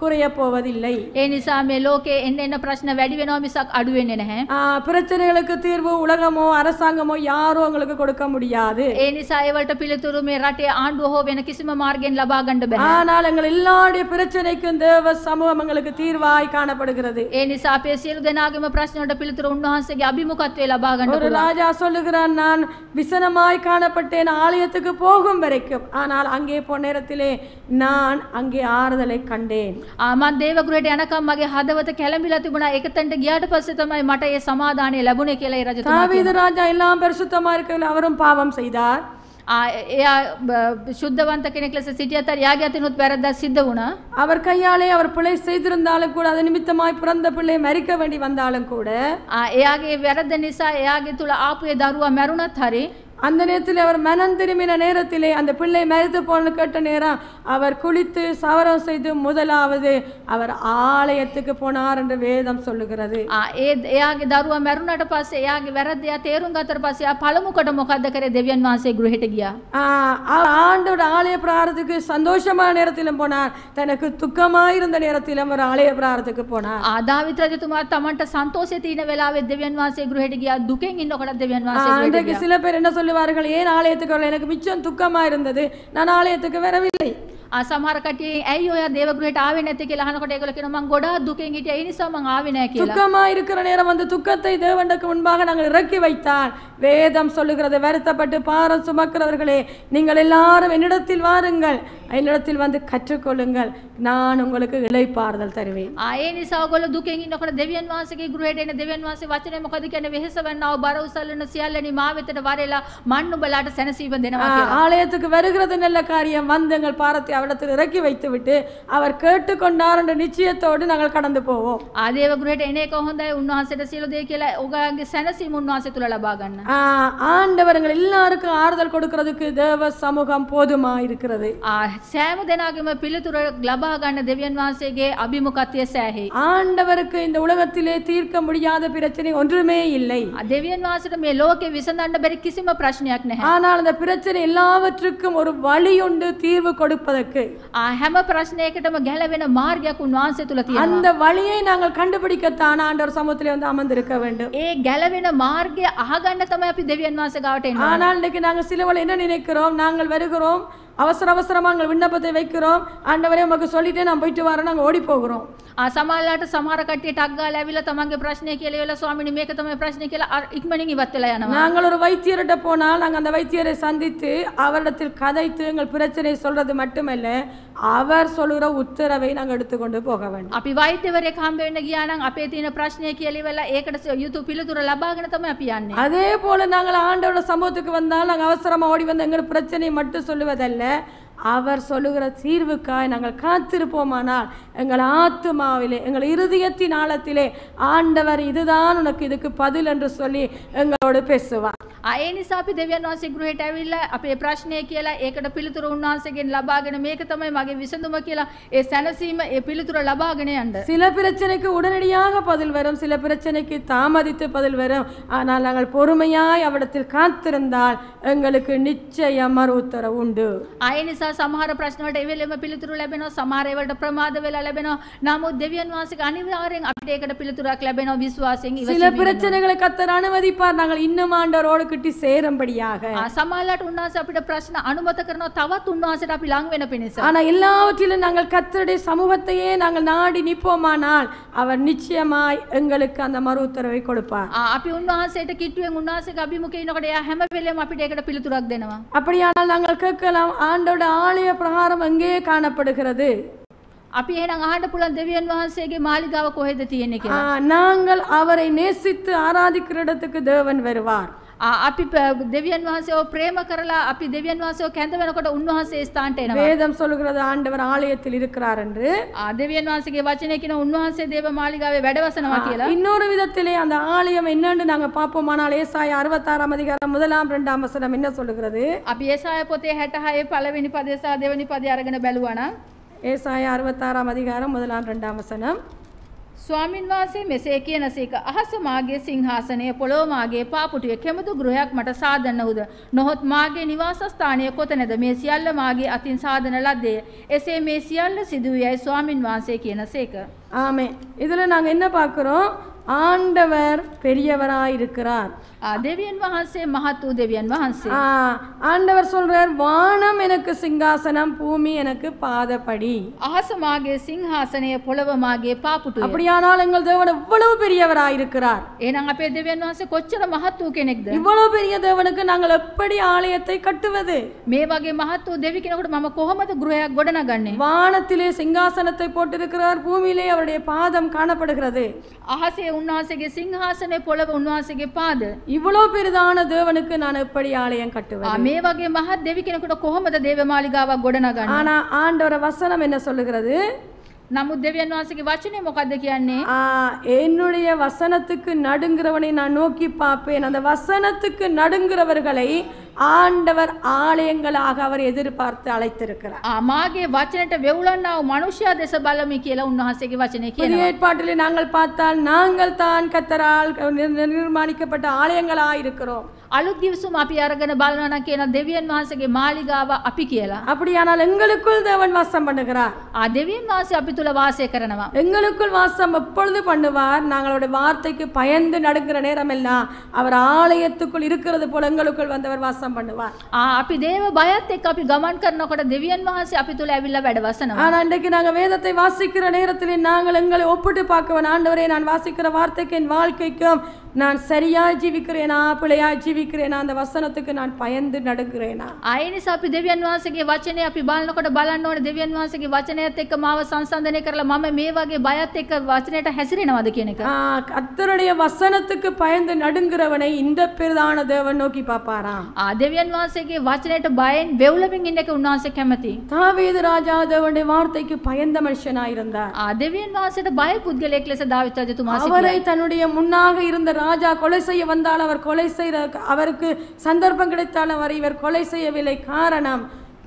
குறைய போவதில்லை ඒ නිසා මේ ලෝකේ එන්න එන්න ප්‍රශ්න වැඩි වෙනවා මිසක් අඩු වෙන්නේ නැහැ. ஆ, பிரச்சனைகளுக்கு தீர்வு உலகமோ அரசாங்கமோ யாரும் உங்களுக்கு கொடுக்க முடியாது ඒ නිසා ඒවලට පිළිතුරු මේ රටේ ආණ්ඩුව හෝ වෙන කිසිම මාර්ගයෙන් ලබා ගන්න බෑ. ஆனால் எங்கள் எல்லாருடைய பிரச்சனைக்கும் தேவ சமூகம் எங்களுக்கு தீர்வாய் காணப்படுகிறது ඒ නිසා අපේ සියලු දෙනාගේම ප්‍රශ්න වලට පිළිතුරු උන්වහන්සේගේ අභිමුඛත්වයේ ලබා ගන්න ஒரு පුළුවන්. ராஜா சொல்லுகிறான் நான் விசனமாய் காணப்பட்டேன் ஆலயத்துக்கு போகும் வரைக்கும் ஆனால் அங்கே போன நேரத்திலே நான் அங்கே ஆறுதலை கண்டேன் ආ මං දේවගෘහයට යනකම් මගේ හදවත කැළඹිලා තිබුණා. ඒක තැනට ගියාට පස්සේ තමයි මට ඒ සමාදානය ලැබුණේ කියලා ඒ රජතුමා தாவீது ராஜா எல்லாம் பரிசுத்தமா இருக்கவில்லை அவரும் பாவம் செய்தார் ආ එයා බ- ශුද්ධවන්ත කෙනෙක් ලෙස සිටියත් අර යාගේ අතිනුත් වැරද්දක් සිද්ධ වුණා. அவர் கையாலே அவர் பிழை செய்திருந்தாலும் கூட அது நிமித்தமாய் பிறந்த பிள்ளை மறிக்க வேண்டி வந்தாலும் கூட ආ එයාගේ වැරද්ද නිසා එයාගේ තුල ආපු ඒ දරුවා මැරුණත් හරි அந்த நேரத்தில் அவர் மனம் திரும்பின நேரத்திலே அந்த பிள்ளை மறித்து போன கேட்ட நேரம் அவர் குளித்து சவரம் செய்து முதலாவது அவர் ஆலயத்துக்கு போனார் என்று வேதம் சொல்லுகிறது ආ ඒ එයාගේ දරුවා මැරුණට පස්සේ එයාගේ වැරද්ද එයා තේරුම් ගත්තට පස්සේ එයා පළමුකොට මොකද්ද කරේ දෙවියන් වහන්සේ ගෘහයට ගියා. ஆஹ் அவர் ஆண்டோட ஆலய பிராரத்துக்கு சந்தோஷமான நேரத்திலும் போனார் தனக்கு துக்கமாயிருந்த நேரத்திலும் அவர் ஆலய பிராரத்துக்கு போனார் ආ දාවිත් රජතුමා තමන්ට සන්තෝෂය තියෙන වෙලාවෙ දෙවියන් වහන්සේ ගෘහයට ගියා දුකෙන් ඉන්නකොට දෙවියන් ஆஹ் වහන්සේ ගෘහයට அன்றைக்கு ගියා. சில பேர் என்ன சொல்லுவார்கள் ஏன் ஆலயத்துக்கு வரல எனக்கு மிச்சம் துக்கமா இருந்தது நான் ஆலயத்துக்கு வரவில்லை ආ සමහර කටිය ඇයි ඔයා දේව ගෘහයට ආවේ නැත්තේ කියලා අහනකොට ඒගොල්ලෝ කියනවා මං ගොඩාක් දුකෙන් හිටියා ඒ නිසා මං ආවේ නැහැ කියලා. துக்கமா இருக்கிற நேரம் அந்த துக்கத்தை தேவனுக்கு முன்பாக நாங்கள் இறக்கி வைத்தால் வேதம் சொல்லுகிறது வருத்தப்பட்டு பாரம் சுமக்கிறவர்களே நீங்கள் எல்லாரும் என்னிடத்தில் வாருங்கள் என்னிடத்தில் வந்து கற்றுக்கொள்ளுங்கள் நான் உங்களுக்கு இளைப்பாறுதல் தருவேன் ආ ඒ නිසා ඔයගොල්ලෝ දුකෙන් ඉන්නකොට දෙවියන් වහන්සේගේ ගෘහයට එන දෙවියන් වහන්සේ වචනේ මොකද කියන්නේ වෙහෙසවන්නව බර උසල්ලන සියල්ලනි මා වෙතට වරෙලා මන් නුඹලාට සැනසීම දෙනවා ஆஹ், කියලා. ஆலயத்துக்கு வருகிறது நல்ல காரியம் வந்து எங்கள் பாரத்தை அவரிடத்தில் இறக்கி வைத்துவிட்டு அவர் கேட்டுக்கொண்டார் என்ற நிச்சயத்தோடு நாங்கள் கடந்து போவோம் ආ දේව ගෘහයට එන එක හොඳයි උන්වහන්සේට සියලු දේ කියලා ඔයගාගේ සැනසීම උන්වහන්සේ තුල ලබා ගන්න. ஆஹ், ஆண்டவர் எங்கள் எல்லாருக்கும் ஆறுதல் கொடுக்கிறதுக்கு தேவ சமூகம் போதுமா இருக்கிறது ආ සෑම දෙනාගේම පිළිතුර ලබා ගන්න දෙවියන් වහන්සේගේ අභිමුඛත්වය සෑහේ. ஆண்டவருக்கு இந்த உலகத்திலே தீர்க்க முடியாத பிரச்சனை ஒன்றுமே இல்லை ආ දෙවියන් වහන්සේට මේ ලෝකේ විසඳන්න බැරි කිසිම ප්‍රශ්නයක් නැහැ. ஆனால் அந்த பிரச்சனை எல்லாவற்றுக்கும் ஒரு வழி உண்டு தீர்வு கொடுப்பதற்கு ආ හැම ප්‍රශ්නයකටම ගැලවෙන මාර්ගයක් උන්වහන්සේ තුල තියෙනවා. அந்த வழியை நாங்கள் கண்டுபிடிக்கத்தான் ஆண்டவர் சமூகத்திலே வந்து அமர்ந்திருக்க வேண்டும் ඒ ගැලවෙන මාර්ගය අහගන්න තමයි අපි දෙවියන් වහන්සේ ගාවට එන්නේ. ஆனால் இன்னைக்கு நாங்கள் சிலவளை என்ன நினைக்கிறோம் நாங்கள் வருகிறோம் அவசர அவசரமா நாங்கள் விண்ணப்பத்தை வைக்கிறோம் ஆண்டவரே உமக்கு சொல்லிட்டே நான் போயிட்டு வரேன் நாங்கள் ஓடி போகிறோம் ආ සමහරලාට සමහර කට්ටිය ටක් ගාලා ඇවිල්ලා තමන්ගේ ප්‍රශ්නේ කියලා ඉවලා ස්වාමීනි මේක තමයි ප්‍රශ්නේ කියලා අර ඉක්මනින් ඉවත් වෙලා යනවා. நாங்கள் ஒரு வைத்தியர்கிட்ட போனால் நாங்கள் அந்த வைத்தியரை சந்தித்து அவரிடத்தில் கதைத்து எங்கள் பிரச்சனை சொல்றது மட்டுமல்ல அவர் சொல்லுகிற உத்தரவை நாங்கள் எடுத்துக்கொண்டு போக வேண்டும் අපි වෛද්‍යවරයෙක් හම්බ වෙන්න ගියා නම් අපේ තියෙන ප්‍රශ්නය කියලා ඉවලා ඒකට ස- යුතු පිළිතුර ලබාගෙන තමයි අපි යන්නේ. அதே போல நாங்கள் ஆண்டவரோட சமூகத்துக்கு வந்தால் நாங்கள் அவசரமா ஓடி வந்து எங்கள் பிரச்சனையை மட்டும் சொல்லுவதல்ல அவர் சொல்லுகிற தீர்வுக்காய் நாங்கள் காத்திருப்போமானால் எங்கள் ஆத்துமாவிலே எங்கள் இருதயத்தின் ஆழத்திலே ஆண்டவர் இதுதான் உனக்கு இதுக்கு பதில் என்று சொல்லி எங்களோடு பேசுவார் ආ ඒ නිසා අපි දෙවියන් වහන්සේ ගෘහයට ඇවිල්ලා අපේ ප්‍රශ්නය කියලා ඒකට පිළිතුර උන්වහන්සේගෙන් ලබාගෙන මේක තමයි මගේ විසඳුම කියලා ඒ සැනසීම ඒ පිළිතුර ලබාගෙන යන්න. சில பிரச்சனைக்கு உடனடியாக பதில் வரும் சில பிரச்சனைக்கு தாமதித்து பதில் வரும் ஆனால் நாங்கள் பொறுமையாய் அவரிடத்தில் காத்திருந்தால் எங்களுக்கு நிச்சயம் மறு உத்தரவு உண்டு ආය නිසා සමහර ප්‍රශ්න වලට ඒ වෙලෙම පිළිතුරු ලැබෙනවා සමහර ඒවලට ප්‍රමාද වෙලා ලැබෙනවා නමුත් දෙවියන් වහන්සේගේ අනිවාර්යෙන් අපිට ඒකට පිළිතුරක් ලැබෙනවා විශ්වාසයෙන් சில ඉවසීමෙන්. பிரச்சனைகளை கத்தர் அனுமதிப்பார் நாங்கள் இன்னும் ஆண்டவரோடு கிட்டி சேரும்படியாக ආ, සමහරලාට උන්වහන්සේ අපිට ප්‍රශ්න අනුමත කරනවා තවත් උන්වහන්සේට අපි ලං වෙන පිණිස. ஆனா எல்லாவற்றிலும் நாங்கள் கத்தருடைய சமூகத்தையே நாங்கள் நாடி நிற்போமானால் அவர் நிச்சயமாய் எங்களுக்கு அந்த மறு உத்தரவை கொடுப்பார் ආ, අපි උන්වහන්සේට කිට්ටුවෙන් උන්වහන්සේගේ අභිමුඛේ ඉනකොට එයා හැම වෙලෙම අපිට ඒකට පිළිතුරක් දෙනවා. அப்படியானால் நாங்கள் கேட்கலாம் ஆண்டோட ஆலய பிரகாரம் எங்கே காணப்படுகிறது අපි එහෙනම් අහන්න පුළුවන් දෙවියන් වහන්සේගේ මාලිගාව කොහෙද තියෙන්නේ ஆ, කියලා. நாங்கள் அவரை நேசித்து ஆராதிக்கிற இடத்துக்கு தேவன் வருவார் ආ, අපි ප- දෙවියන් වහන්සේව ප්‍රේම කරලා අපි දෙවියන් වහන්සේව කැඳ වෙනකොට උන්වහන්සේ ඒ ස්ථානට එනවා. வேதம் சொல்லுகிறது ஆண்டவர் ஆலயத்தில் இருக்கிறார் என்று ආ, දෙවියන් වහන්සේගේ වචනේ කියන උන්වහන්සේ දේව මාලිගාවේ වැඩවසනවා කියලා. இன்னொரு விதத்திலே அந்த ஆலயம் என்னன்னு நாங்க பார்ப்போமானால் ஏசாய அறுபத்தாறாம் அதிகாரம் முதலாம் இரண்டாம் வசனம் என்ன சொல்லுகிறது අපි ඒසාය පොතේ 66 පළවෙනි පදේ සහ දෙවෙනි පදේ අරගෙන බැලුවා නම් ஏசாய அறுபத்தாறாம் அதிகாரம் முதலாம் இரண்டாம் வசனம் ස්වාමින් වහන්සේ මෙසේ කියනසේක අහස මාගේ සිංහාසනය පොළොව මාගේ පාපුටිය කෙමුදු ගෘහයක් මට සාදන්න උද. නොහොත් මාගේ නිවාසස්ථානය කොතනද මේ සියල්ල මාගේ අතින් සාධන ලද්දේ. එසේ මේ සියල්ල සිදුවයයි ස්වාමින් වහන්සේ කියනසේක. ஆமே இதில் நாங்கள் என்ன பார்க்குறோம் ஆண்டவர் பெரியவராய் இருக்கிறார் ආ, දෙවියන් වහන්සේ මහත් වූ දෙවියන් වහන්සේ. ஆ, ஆண்டவர் சொல்றார் வானம் எனக்கு சிங்காசனம் பூமி எனக்கு பாதப்படி අහස මාගේ සිංහාසනය පොළොව මාගේ පාපුටුය. அப்படியானால் எங்கள் தேவன் எவ்வளவு பெரியவராய் இருக்கிறார் එහෙනම් අපේ දෙවියන් වහන්සේ කොච්චර මහත් වූ කෙනෙක්ද? இவ்வளவு பெரிய தேவனுக்கு நாங்கள் எப்படி ஆலயத்தை கட்டுவது මේ වගේ මහත් වූ දෙවි කෙනෙකුට මම කොහොමද ගෘහයක් ගොඩනගන්නේ? வானத்திலே சிங்காசனத்தை போட்டிருக்கிறார் பூமியிலே அவருடைய பாதம் காணப்படுகிறது අහසේ උන්වහන්සේගේ සිංහාසනය පොළව උන්වහන්සේගේ පාද. இவ்வளவு பெரிதான தேவனுக்கு நான் எப்படி ஆலயம் ආ, கட்டுவது මේ වගේ මහත් දෙවි කෙනෙකුට කොහොමද දේව මාලිගාවක් ගොඩනගන්නේ? ஆனா ஆண்டவர வசனம் என்ன சொல்லுகிறது නමුත් දෙවියන් වහන්සේගේ වචනේ මොකද්ද කියන්නේ? ஆ, என்னுடைய வசனத்துக்கு நடுங்கிறவனை நான் நோக்கி பார்ப்பேன் அந்த வசனத்துக்கு நடுங்கிறவர்களை ஆண்டவர் ஆலயங்களாக அவர் எதிர்பார்த்து அழைத்திருக்கிறார் ආ, මාගේ වචනට වෙවුලන්නා වූ මනුෂ්‍යයා දෙස බලමි කියලා උන්වහන්සේගේ වචනේ புதிய කියනවා. ஏற்பாட்டிலே நாங்கள் பார்த்தால் நாங்கள் தான் கத்தரால் நிர்- நிர்மாணிக்கப்பட்ட ஆலயங்களாக இருக்கிறோம் අලුත් ගිවිසුම අපි අරගෙන බලනවා නම් කියන දෙවියන් වහන්සේගේ මාලිගාව අපි කියලා. அப்படியானால் எங்களுக்குள் தேவன் வாசம் பண்ணுகிறார் ආ දෙවියන් වහන්සේ අපි තුල වාසය කරනවා. எங்களுக்குள் வாசம் எப்பொழுது பண்ணுவார் நாங்களுடைய வார்த்தைக்கு பயந்து நடுங்கிற நேரமெல்லாம் அவர் ஆலயத்துக்குள் இருக்கிறது போல எங்களுக்குள் வந்தவர் வாசம் பண்ணுவார் ආ අපි දේව බයත් එක්ක අපි ගමන් කරනකොට දෙවියන් වහන්සේ අපි තුල ඇවිල්ලා වැඩ වසනවා. ஆனா இன்றைக்கு நாங்க வேதத்தை வாசிக்கிற நேரத்திலே நாங்கள் எங்களை ஒப்பிட்டு பார்க்கவன் ஆண்டவரே நான் வாசிக்கிற வார்த்தைக்கு என் வாழ்க்கைக்கும் நான் சரியாய் ஜீவிக்கிறேனா பிழையாய் ஜீவிக்கிறேனா அந்த வசனத்துக்கு நான் பயந்து நடுங்கிறேனா ආය නිසා අපි දෙවියන් වහන්සේගේ වචනේ අපි බලනකොට බලන්න ඕනේ දෙවියන් වහන්සේගේ වචනයත් එක්ක මාව සංසන්දනය කරලා මම මේ වගේ බයත් එක්ක වචනයට හැසිරෙනවද කියන එක. ஆ, கர்த்தருடைய வசனத்துக்கு பயந்து நடுங்கிறவனை இந்த பிரதான தேவன் நோக்கி பார்ப்பாராம் ආ දෙවියන් වහන්සේගේ වචනයට බයෙන් වෙවුලමින් ඉන්න එක උන්වහන්සේ කැමති. தாவீது ராஜா தேவனுடைய வார்த்தைக்கு பயந்த மனுஷனாயிருந்தார் ආ දෙවියන් වහන්සේට බය පුද්ගලයෙක් ලෙස දාවිත් රජතුමා සිටියා. அவரை தன்னுடைய முன்னாக இருந்த ராஜா கொலை செய்ய வந்தால் அவர் கொலை செய்ய அவருக்கு சந்தர்ப்பம் கிடைத்தால் அவர் இவர் கொலை செய்யவில்லை காரணம்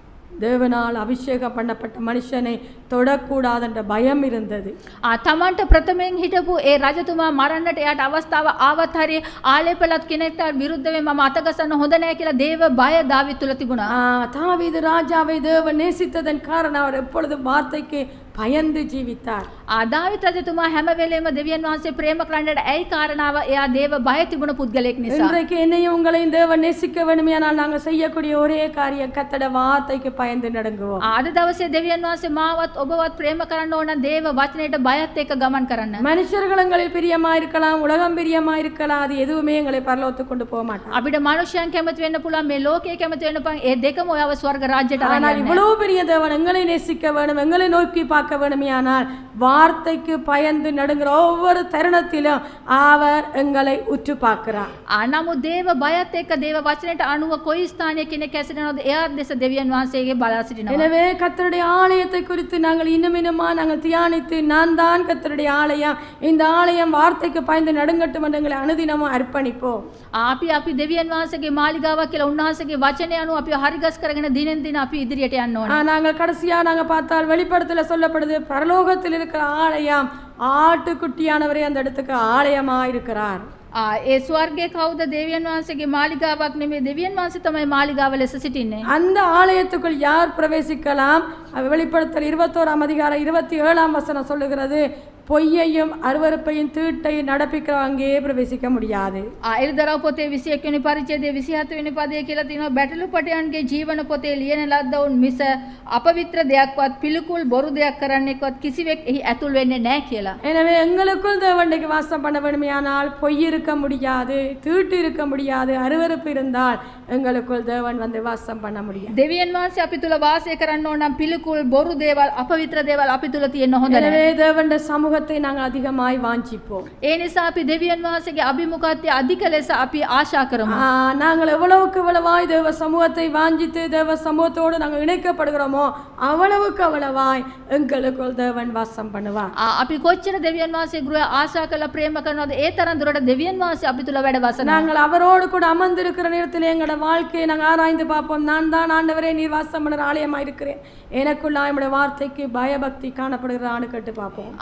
தேவனால் அபிஷேகம் பண்ணப்பட்ட மனுஷனை தொடக்கூடாதென்ற பயம் இருந்தது ආ තමන්ට ප්‍රථමයෙන් හිටපු ඒ රජතුමා මරන්නට එයාට අවස්ථාව ආවත් හරි ආලේපලත් කෙනෙක්ට විරුද්ධව මම අතගසන්න හොඳ නෑ කියලා දේව බය දාවිත් තුල තිබුණා. ஆ, தாவீது ராஜாவை தேவன் நேசித்ததன் காரணம் அவர் எப்பொழுதும் வார்த்தைக்கு பயந்து ஜீவித்தார் ආ දාවිත් රජතුමා හැම වෙලේම දෙවියන් වහන්සේ ප්‍රේම කරන්නට ඇයි කාරණාව එයා දේව බය තිබුණ පුද්ගලයෙක් නිසා. இன்றைக்கு என்னையும் உங்களையும் தேவன் நேசிக்க வேணுமையானால் நாங்கள் செய்யக்கூடிய ஒரே காரியம் கத்தட வார்த்தைக்கு பயந்து நடுங்குவோம் ආ, අද දවසේ දෙවියන් වහන්සේ මාවත් ඔබවත් ප්‍රේම කරන්න ඕන දේව වචනයට බයත් එක්ක ගමන් කරන්න. மனுஷர்களங்களில் பிரியமா இருக்கலாம் உலகம் பிரியமா இருக்கலாம் அது எதுவுமே எங்களை பரலோகத்துக்கு கொண்டு போக மாட்டாங்க අපිට මනුෂ්‍යයන් කැමති වෙන්න පුළුවන් මේ ලෝකයේ කැමති වෙන්න පුළුවන් ඒ දෙකම ඔයව ස්වර්ග රාජ්‍යයට අරන් ஆனால் යන්නේ. இவ்வளவு பெரிய தேவன் எங்களை நேசிக்க வேணும் எங்களை நோக்கி பார்க்க வேணுமையானால் வார்த்தைக்கு பயந்து நடுங்கிற ஒவ்வொரு தருணத்திலும் அவர் எங்களை உற்று பார்க்கிறார் ආ, නමුත් දේව බයත් එක්ක දේව වචනයට අනුව කොයි ස්ථානයක කෙනෙක් ඇසිරෙනවද එයා දෙස දෙවියන් වහන්සේගේ බලා සිටිනවා. எனவே கத்தருடைய ஆலயத்தை குறித்து நாங்கள் இன்னும் இன்னுமா நாங்கள் தியானித்து நான் தான் கத்தருடைய ஆலயம் இந்த ஆலயம் வார்த்தைக்கு பயந்து நடுங்கட்டும் என்று எங்களை அனுதினமும் அர்ப்பணிப்போம் ආ, අපි අපි දෙවියන් වහන්සේගේ මාලිගාවක් කියලා උන්වහන්සේගේ වචනය අනුව අපි හරිගස් කරගෙන දිනෙන් දින අපි ඉදිරියට යන්න ඕනේ. ஆ, நாங்கள் கடைசியா நாங்க பார்த்தால் வெளிப்படத்துல சொல்லப்படுது பரலோகத்தில் இருக்கிற ஆலயம் ஆட்டுக்குட்டியானவரே அந்த இடத்துக்கு ஆலயமா இருக்கிறார் ආ, ඒ ස්වර්ගයේ කවුද දෙවියන් වහන්සේගේ මාලිගාවක් නෙමෙයි දෙවියන් වහන්සේ තමයි මාලිගාව ලෙස සිටින්නේ. அந்த ஆலயத்துக்குள் யார் பிரவேசிக்கலாம் அது வெளிப்படுத்தல் இருபத்தோராம் அதிகாரம் இருபத்தி ஏழாம் வசனம் சொல்லுகிறது பொய்யையும் அருவருப்பையும் தீட்டையும் நடப்பிக்கிற அங்கேயே பிரவேசிக்க முடியாது ආ, එළිදරව් පොතේ 21 වෙනි පරිච්ඡේදයේ 27 වෙනි පදයේ කියලා තියෙනවා බැටළු පටයන්ගේ ජීවන පොතේ ලියන ලද්දවුන් මිස අපවිත්‍ර දෙයක්වත් පිළිකුල් බොරු දෙයක් කරන්නෙක්වත් කිසිවෙක් එහි ඇතුල් වෙන්නේ නැහැ කියලා. எனவே எங்களுக்குள் தேவண்டைக்கு வாசம் பண்ண வேண்டுமையானால் பொய் இருக்க முடியாது தீட்டு இருக்க முடியாது அருவருப்பு இருந்தால் எங்களுக்குள் தேவன் வந்து வாசம் பண்ண முடியாது දෙවියන් වහන්සේ අපි තුල වාසය කරන්න ඕන නම් පිළිකුල් බොරු දේවල් අපවිත්‍ර දේවල් අපි තුල තියෙන්න හොඳ නැහැ. எனவே தேவண்ட சமூகத்தை நாங்கள் அதிகமாய் வாஞ்சிப்போம் ඒ නිසා අපි දෙවියන් වහන්සේගේ අභිමුඛත්වය අධික ලෙස අපි ආශා කරමු. ஆ, நாங்கள் எவ்வளவுக்கு எவ்வளவாய் தேவ சமூகத்தை வாஞ்சித்து தேவ சமூகத்தோடு நாங்கள் இணைக்கப்படுகிறோமோ அவ்வளவுக்கு அவ்வளவாய் எங்களுக்குள் தேவன் வாசம் பண்ணுவார் ආ, අපි කොච්චර දෙවියන් වහන්සේ ගෘහ ආශා කරලා ප්‍රේම කරනවද ඒ තරම් දුරට දෙවියන් වහන්සේ අපි තුල වැඩ වසනවා. நாங்கள் அவரோடு கூட அமர்ந்திருக்கிற நேரத்தில் எங்களோட வாழ்க்கையை நாங்கள் ஆராய்ந்து பார்ப்போம் நான் தான் ஆண்டவரே நீர் வாசம் பண்ணுற ஆலயமாக இருக்கிறேன் எனக்குள்ள நம்முடைய வார்த்தைக்கு பயபக்தி காணப்படுகிற ஆணு கேட்டு பார்ப்போம் අපි දෙවියන්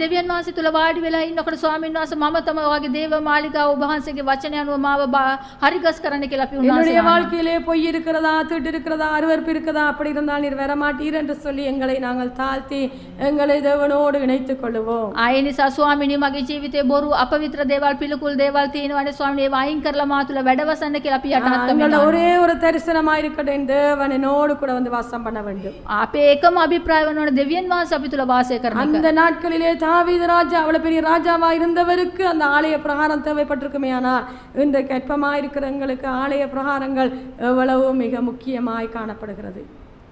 දෙවියන් වහන්සේ තුල වාඩි වෙලා ඉන්නකොට ස්වාමීන් වහන්සේ මම තම වගේ දේව මාලිගාව ඔබ වහන්සේගේ වචනය අනුව මාව බා- හරිගස් කරන්න කියලා අපි என்னுடைய උන්වහන්සේ අහනවා. வாழ்க்கையிலே பொய் இருக்கிறதா திட்டு இருக்கிறதா அருவருப்பு இருக்கிறதா அப்படி இருந்தால் நீர் வரமாட்டீர் என்று சொல்லி எங்களை நாங்கள் தாழ்த்தி எங்களை தேவனோடு இணைத்துக் கொள்ளுவோம் ආය නිසා ස්වාමිනී මගේ ජීවිතේ බොරු අපවිත්‍ර දේවල් පිළිකුල් දේවල් තියෙනවානේ ස්වාමිනේ ඒවා අයින් කරලා මා තුල වැඩවසන්න කියලා අපි යටහත් எங்களோட කරනවා. ஒரே ஒரு தரிசனமா இருக்கட்டும் தேவன் என்னோடு கூட வந்து வாசம் பண்ண வேண்டும் අපේ එකම අභිප්‍රාය වනවන දෙවියන් වහන්සේ අපි තුල වාසය කරන එක. அந்த நாட்களிலே தாவீது ராஜா அவ்வளவு பெரிய ராஜாவா இருந்தவருக்கு அந்த ஆலய பிரகாரம் தேவைப்பட்டிருக்குமே ஆனால் இன்றைக்கு அற்பமா இருக்கிற எங்களுக்கு ஆலய பிரகாரங்கள் எவ்வளவு மிக முக்கியமாய் காணப்படுகிறது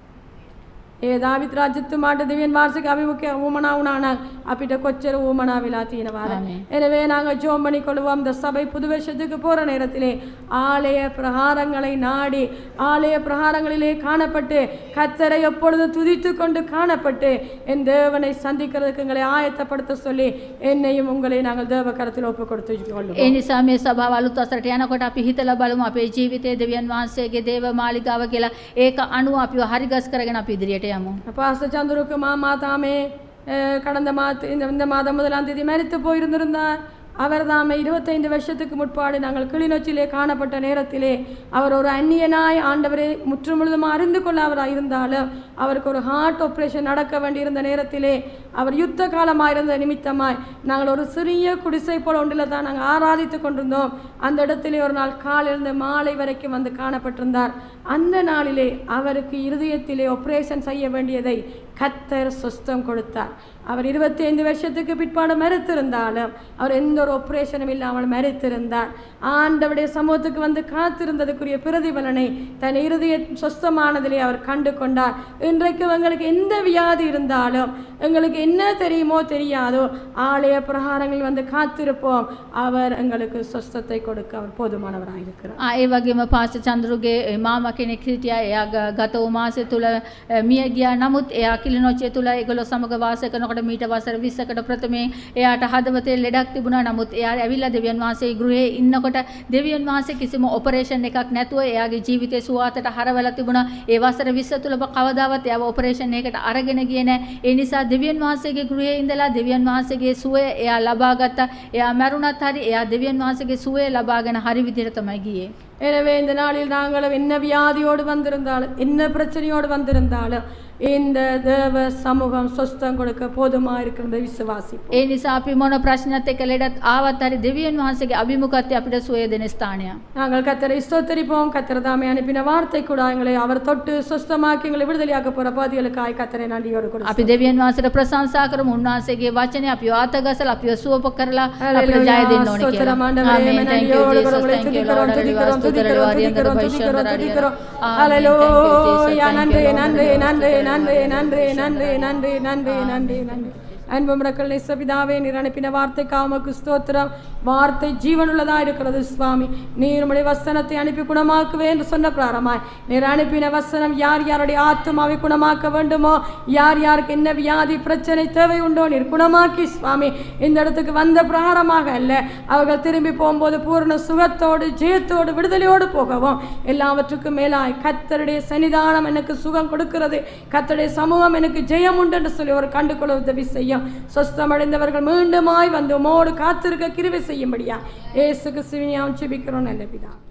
ඒ දාවිත් රාජතුමාට දෙවියන් වාර්ෂික අභිමුඛය වුමනා වුණා නම් අපිට කොච්චර වුමනා වෙලා තියෙනවද ஆமென். எனவே நாங்கள் ஜோம் பண்ணி கொள்வோம் இந்த சபை புது வருஷத்துக்கு போற நேரத்திலே ஆலய பிரகாரங்களை நாடி ஆலய பிரகாரங்களிலே காணப்பட்டு கத்தரை எப்பொழுது துதித்து கொண்டு காணப்பட்டு என் தேவனை சந்திக்கிறதுக்கு எங்களை ஆயத்தப்படுத்த சொல்லி என்னையும் உங்களை நாங்கள் தேவ கரத்தில் ஒப்பு கொடுத்து கொள்வோம் ඒ නිසා මේ සභාව අලුත් වසරට යනකොට අපි හිතලා බලමු අපේ ජීවිතයේ දෙවියන් වහන්සේගේ දේව මාලිගාව කියලා ඒක අනුව අපිව හරිගස් කරගෙන අපි ඉදිරියට යමු. பாஸ்டர் சந்துருக்கு மாமா தாமே அஹ், கடந்த மாத இந்த இந்த மாதம் முதலாம் தேதி மரித்து போயிருந்திருந்தார் அவர் தாமே இருபத்தைந்து வருஷத்துக்கு முற்பாடு நாங்கள் கிளிநொச்சியிலே காணப்பட்ட நேரத்திலே அவர் ஒரு அந்நியனாய் ஆண்டவரை முற்றுமுழுதும் அறிந்து கொள்ள அவர் இருந்தாலும் அவருக்கு ஒரு ஹார்ட் ஆப்ரேஷன் நடக்க வேண்டியிருந்த நேரத்திலே அவர் யுத்த காலமாக இருந்த நிமித்தமாய் நாங்கள் ஒரு சிறிய குடிசை போல ஒன்றில் தான் நாங்கள் ஆராதித்து கொண்டிருந்தோம் அந்த இடத்திலே ஒரு நாள் காலிலிருந்து மாலை வரைக்கும் வந்து காணப்பட்டிருந்தார் அந்த நாளிலே அவருக்கு இருதயத்திலே ஆப்ரேஷன் செய்ய வேண்டியதை கத்தர் சுஸ்தம் கொடுத்தார் அவர் இருபத்தி ஐந்து வருஷத்துக்கு பிற்பாடு மறுத்திருந்தாலும் அவர் எந்த ஒரு ஆப்ரேஷனும் இல்லாமல் மறுத்திருந்தார் ஆண்டவருடைய சமூகத்துக்கு வந்து காத்திருந்ததுக்குரிய பிரதிபலனை தன் இருதய சொஸ்தமானதிலே அவர் கண்டு கொண்டார் இன்றைக்கு எங்களுக்கு எந்த வியாதி இருந்தாலும் எங்களுக்கு என்ன தெரியுமோ தெரியாதோ ஆலய பிரகாரங்களில் வந்து காத்திருப்போம் அவர் எங்களுக்கு சொஸ்தத்தை கொடுக்க அவர் போதுமானவராக இருக்கிறார் ආ, ඒ වගේම පාස චන්ද්‍රුගේ මාම කෙනෙක් හිටියා එයා ග- ගත වූ මාසය තුළ අ, මිය ගියා නමුත් එයා කිලිනොච්චිය තුළ ඒගොල්ලෝ සමග වාසය කරනකොට මීට වසර 20කට ප්‍රථමයෙන් එයාට හදවතේ ලෙඩක් තිබුණා නමුත් එයා ඇවිල්ලා දෙවියන් වහන්සේ ගෘහේ ඉන්නකොට දෙවියන් වහන්සේ කිසිම ඔපරේෂන් එකක් නැතුව එයාගේ ජීවිතේ සුවාතට හරවලා තිබුණා ඒ වසර 20 තුළ කවදාවත් එයාව ඔපරේෂන් එකකට අරගෙන ගියේ නැහැ ඒ නිසා දෙවියන් වහන්සේගේ ගෘහේ ඉඳලා දෙවියන් වහන්සේගේ සුවය එයා ලබා ගත්තා එයා මැරුණත් හරි එයා දෙවියන් වහන්සේගේ සුවය ලබාගෙන හරි විදිහට තමයි ගියේ எனவே இந்த நாளில் நாங்களும் என்ன வியாதியோடு வந்திருந்தாலும் என்ன பிரச்சனையோடு வந்திருந்தாலும் இந்த தேவ சமூகம் சொஸ்தம் கொடுக்க போதுமா இருக்கிறத விசுவாசிப்போம் ඒ නිසා අපි මොන ප්‍රශ්නත් එක්ක ලෙඩත් ආවත් හරි දෙවියන් වහන්සේගේ අභිමුඛත්වය අපිට සුවය දෙන ස්ථානයක්. நாங்கள் கத்தரை ஸ்தோத்தரிப்போம் கத்தர் தாமே அனுப்பின வார்த்தை கூட எங்களை அவர் தொட்டு சொஸ்தமாக்கி எங்களை விடுதலையாக்க போற பாதிகளுக்காய் கத்தரை நன்றியோடு கொடுக்கிறோம் අපි දෙවියන් වහන්සේට ප්‍රශංසා කරමු උන්වහන්සේගේ වචනේ අපිව ආතගසලා අපිව සුවප කරලා අපිට Hallelujah. ජය දෙන්න ඕනේ කියලා. ஸ்தோத்திரம் ஆண்டவரே, ආමේන්. Thank you நன்றியோடு Jesus. உங்களை Thank you துதிக்கிறோம், Lord. துதிக்கிறோம், துதிக்கிறோம், துதிக்கிறோம், துதிக்கிறோம், துதிக்கிறோம். ஆமென். Hallelujah. Thank you Jesus. நன்றி Thank you, Lord. நன்றி நன்றி நன்றி நன்றி நன்றி நன்றி நன்றி நன்றி நன்றி அன்பு மரக்கள் நிசபிதாவே நீர் அனுப்பின வார்த்தைக்காக உமக்கு ஸ்தோத்திரம் வார்த்தை ஜீவனுள்ளதா இருக்கிறது சுவாமி நீர் உம்முடைய வசனத்தை அனுப்பி குணமாக்குவே என்று சொன்ன பிராரமாய் நீர் அனுப்பின வசனம் யார் யாருடைய ஆத்மாவை குணமாக்க வேண்டுமோ யார் யாருக்கு என்ன வியாதி பிரச்சனை தேவை உண்டோ நீர் குணமாக்கி சுவாமி இந்த இடத்துக்கு வந்த பிரகாரமாக அல்ல அவர்கள் திரும்பி போகும்போது பூர்ண சுகத்தோடு ஜெயத்தோடு விடுதலையோடு போகவும் எல்லாவற்றுக்கும் மேலாய் கத்தருடைய சன்னிதானம் எனக்கு சுகம் கொடுக்கிறது கத்தருடைய சமூகம் எனக்கு ஜெயம் உண்டு என்று சொல்லி ஒரு கண்டுகொள்ள உதவி செய்யும் சொஸ்தமடைந்தவர்கள் மீண்டுமாய் வந்து உமோடு காத்திருக்க கிருவை செய்யும்படியா ஏசு கிறிஸ்துவின் செபிக்கிறோம் நல்ல பிதா